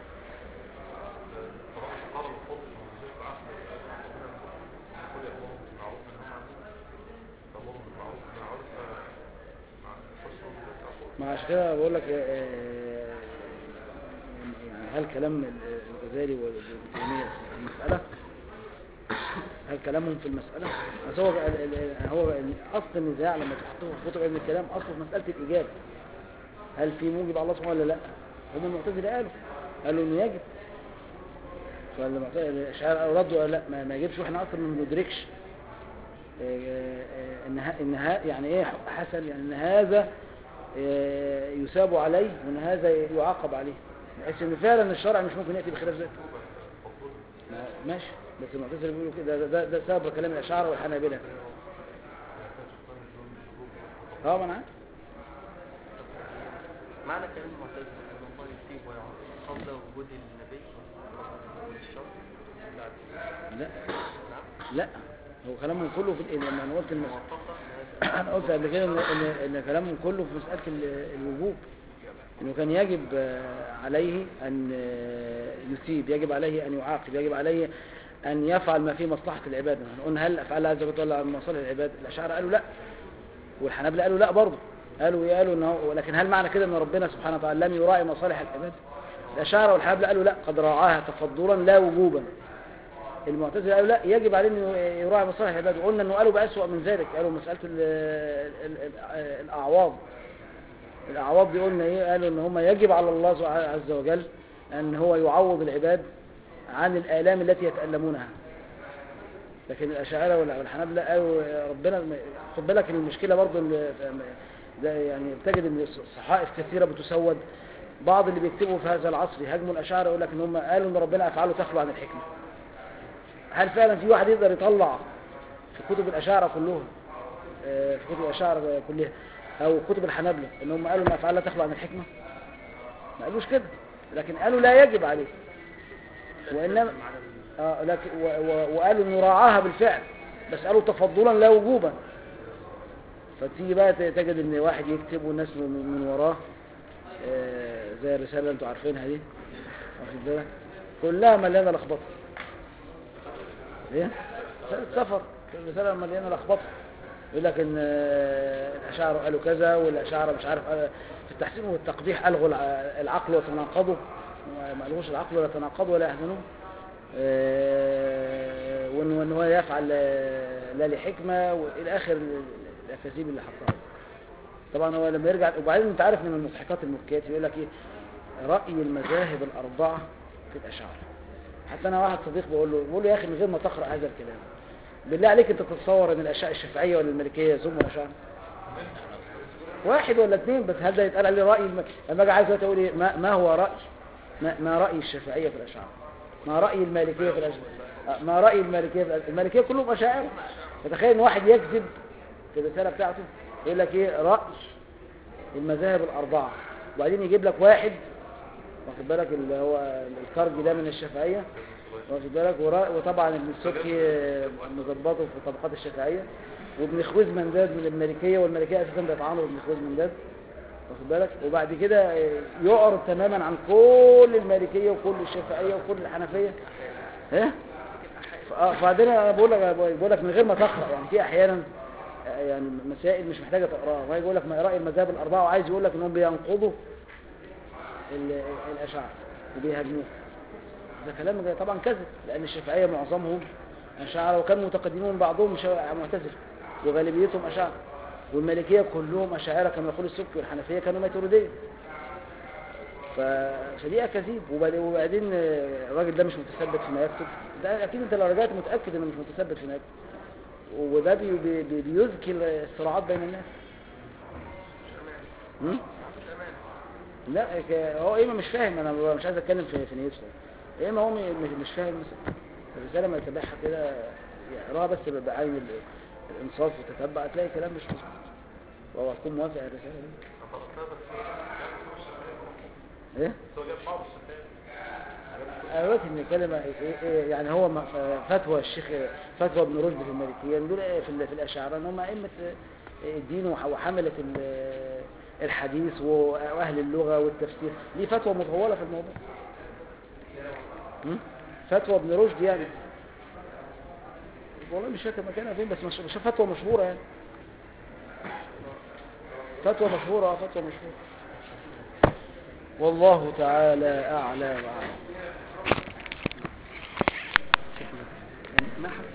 قرر الحكم وزي العقل ربنا يقول يأمرهم بالمعروف وينهى عن المنكر تأمرهم بالمعروف مع عرف مع حسن العقول ما عشان كده بقول لك آه، يعني هل كلام ال- الغزالي وابن تيميه في المساله هل كلامهم في المساله بس هو ال- ال- هو ال- اصل النزاع لما تحطوه في كتب علم الكلام اصله في مساله الاجابه هل في موجب على الله سبحانه ولا لا هم المعتزله قالوا قالوا انه يجب فالمعتزله الاشاعره قالوا ردوا قالوا لا ما, ما يجبش واحنا اصلا ما بندركش آه، آه، ان ه- ان ه- يعني ايه حسن يعني ان هذا آه، يثاب عليه وان هذا يعاقب عليه بحيث ان فعلا الشرع مش ممكن ياتي بخلاف ذلك ما- ماشي بس المعتزله بيقولوا كده ده, ده, ده سبب كلام الاشاعره والحنابلة اه ما انا عارف. معنى كلام المعتزلة ان الله يثيب ويعاقب قبل وجود النبي من الشر بعد لا نعم لا هو كلامهم كله في ال- لما انا قلت المس... موافقة لهذا انا قلت قبل كده ان ان, إن كلامهم كله في مساله ال- الوجوب انه كان يجب آه، عليه ان آه، يثيب يجب عليه ان يعاقب يجب عليه ان يفعل ما فيه مصلحه العباد احنا قلنا هل افعال عز وجل عن مصالح العباد الاشاعره قالوا لا والحنابلة قالوا لا برضه قالوا ايه قالوا انه ولكن هل معنى كده ان ربنا سبحانه وتعالى لم يراعي مصالح العباد الاشاعره والحنابلة قالوا لا قد راعاها تفضلا لا وجوبا المعتزله قالوا لا يجب عليه انه يراعي مصالح العباد وقلنا انه قالوا بأسوأ من ذلك قالوا مساله ال ال ال الاعواض الاعواض دي قلنا ايه قالوا ان هم يجب على الله عز وجل ان هو يعوض العباد عن الالام التي يتالمونها لكن الاشاعره والحنابلة قالوا ربنا خد بالك ان المشكله برضو اللي ده يعني بتجد ان صحائف كثيره بتسود بعض اللي بيكتبوا في هذا العصر يهاجموا الاشاعره يقول لك ان هم قالوا ان ربنا افعاله تخلو عن الحكمه هل فعلا في واحد يقدر يطلع في كتب الاشاعره كلهم آه، في كتب الاشاعره كلها او كتب الحنابلة ان هم قالوا ان افعال لا تخلو عن الحكمه ما قالوش كده لكن قالوا لا يجب عليه وانما آه لكن و و وقالوا انه راعاها بالفعل بس قالوا تفضلا لا وجوبا فتيجي بقى ت- تجد ان واحد يكتب والناس من, من وراه آه زي الرساله اللي انتوا عارفينها دي واخد بالك كلها مليانه لخبطه ايه رساله سفر الرساله مليانه لخبطه يقول لك ان آه، الاشاعره قالوا كذا والاشاعره مش عارف آه، في التحسين والتقبيح الغوا الع- العقل وتناقضوا ما الغوش العقل ولا تناقضوا ولا يحزنون آه، وان وإن هو يفعل آه، لا لحكمه والى اخر الاكاذيب اللي حطها طبعا هو لما يرجع وبعدين انت عارف من المضحكات المبكيات يقول لك ايه راي المذاهب الاربعه في الاشاعره حتى انا واحد صديق بقول له بقول له يا اخي من غير ما تقرا هذا الكلام بالله عليك انت تتصور ان الاشياء الشافعيه ولا المالكيه يزوموا الاشاعره واحد ولا اثنين بس هل ده يتقال عليه راي الم... لما اجي عايز دلوقتي اقول ايه ما, ما هو راي ما, ما راي الشافعيه في الاشاعره ما راي المالكيه في الاشاعره آه، ما راي المالكيه في الأشاعرة؟ المالكيه كلهم اشاعره فتخيل ان واحد يكذب في الرساله بتاعته يقول لك ايه راي المذاهب الاربعه وبعدين يجيب لك واحد واخد بالك اللي هو الكرجي ده من الشافعيه واخد بالك ورا- وطبعا ابن السبكي آه، مظبطه في طبقات الشافعيه وابن خويز منداد من المالكيه والمالكيه اساسا بيتعاملوا بابن خويز منداد واخد بالك وبعد كده يعرض تماما عن كل المالكيه وكل الشافعيه وكل الحنفيه ها فبعدين انا بقول لك بقول لك من غير ما تقرا يعني في احيانا آه، يعني مسائل مش محتاجه تقراها وهي يقول لك ما راي المذاهب الاربعه وعايز يقول لك انهم بينقضوا ال- الاشاعره وبيهاجموه ده كلام جاي- طبعا كذب لان الشافعيه معظمهم اشاعره وكان متقدمون بعضهم شا- معتزله وغالبيتهم اشاعره والمالكيه كلهم اشاعره كما يقول السبكي والحنفيه كانوا ماتريديه ف... فدي اكاذيب وبعد- وبعدين آه، الراجل ده مش متثبت فيما يكتب ده اكيد انت لو رجعت متاكد انه مش متثبت فيما يكتب وده بي... بي... بي... بيذكي الصراعات بين الناس هم؟ لا ك- هو ايه مش فاهم انا مش عايز اتكلم في في نيته ايه ما هو م- مش مش فاهم مثلا الرساله ما يتابعها كده يقراها بس بعين ال- الانصاف وتتبع هتلاقي كلام مش مظبوط وهو هتكون موافق على الرساله دي ايه هو جاب بعض الصفات انا دلوقتي بنتكلم إيه- إيه يعني هو م- فتوى الشيخ فتوى ابن رشد في المالكيه دول إيه في ال- في الاشاعره ان هم ائمه الدين وح- وحمله ال- الحديث واهل اللغه والتفسير ليه فتوى مطوله في الموضوع م? فتوى ابن رشد يعني والله مش فاكر مكانها فين بس مش مش فتوى مشهوره يعني فتوى مشهوره اه فتوى مشهوره والله تعالى اعلى واعلم ما حد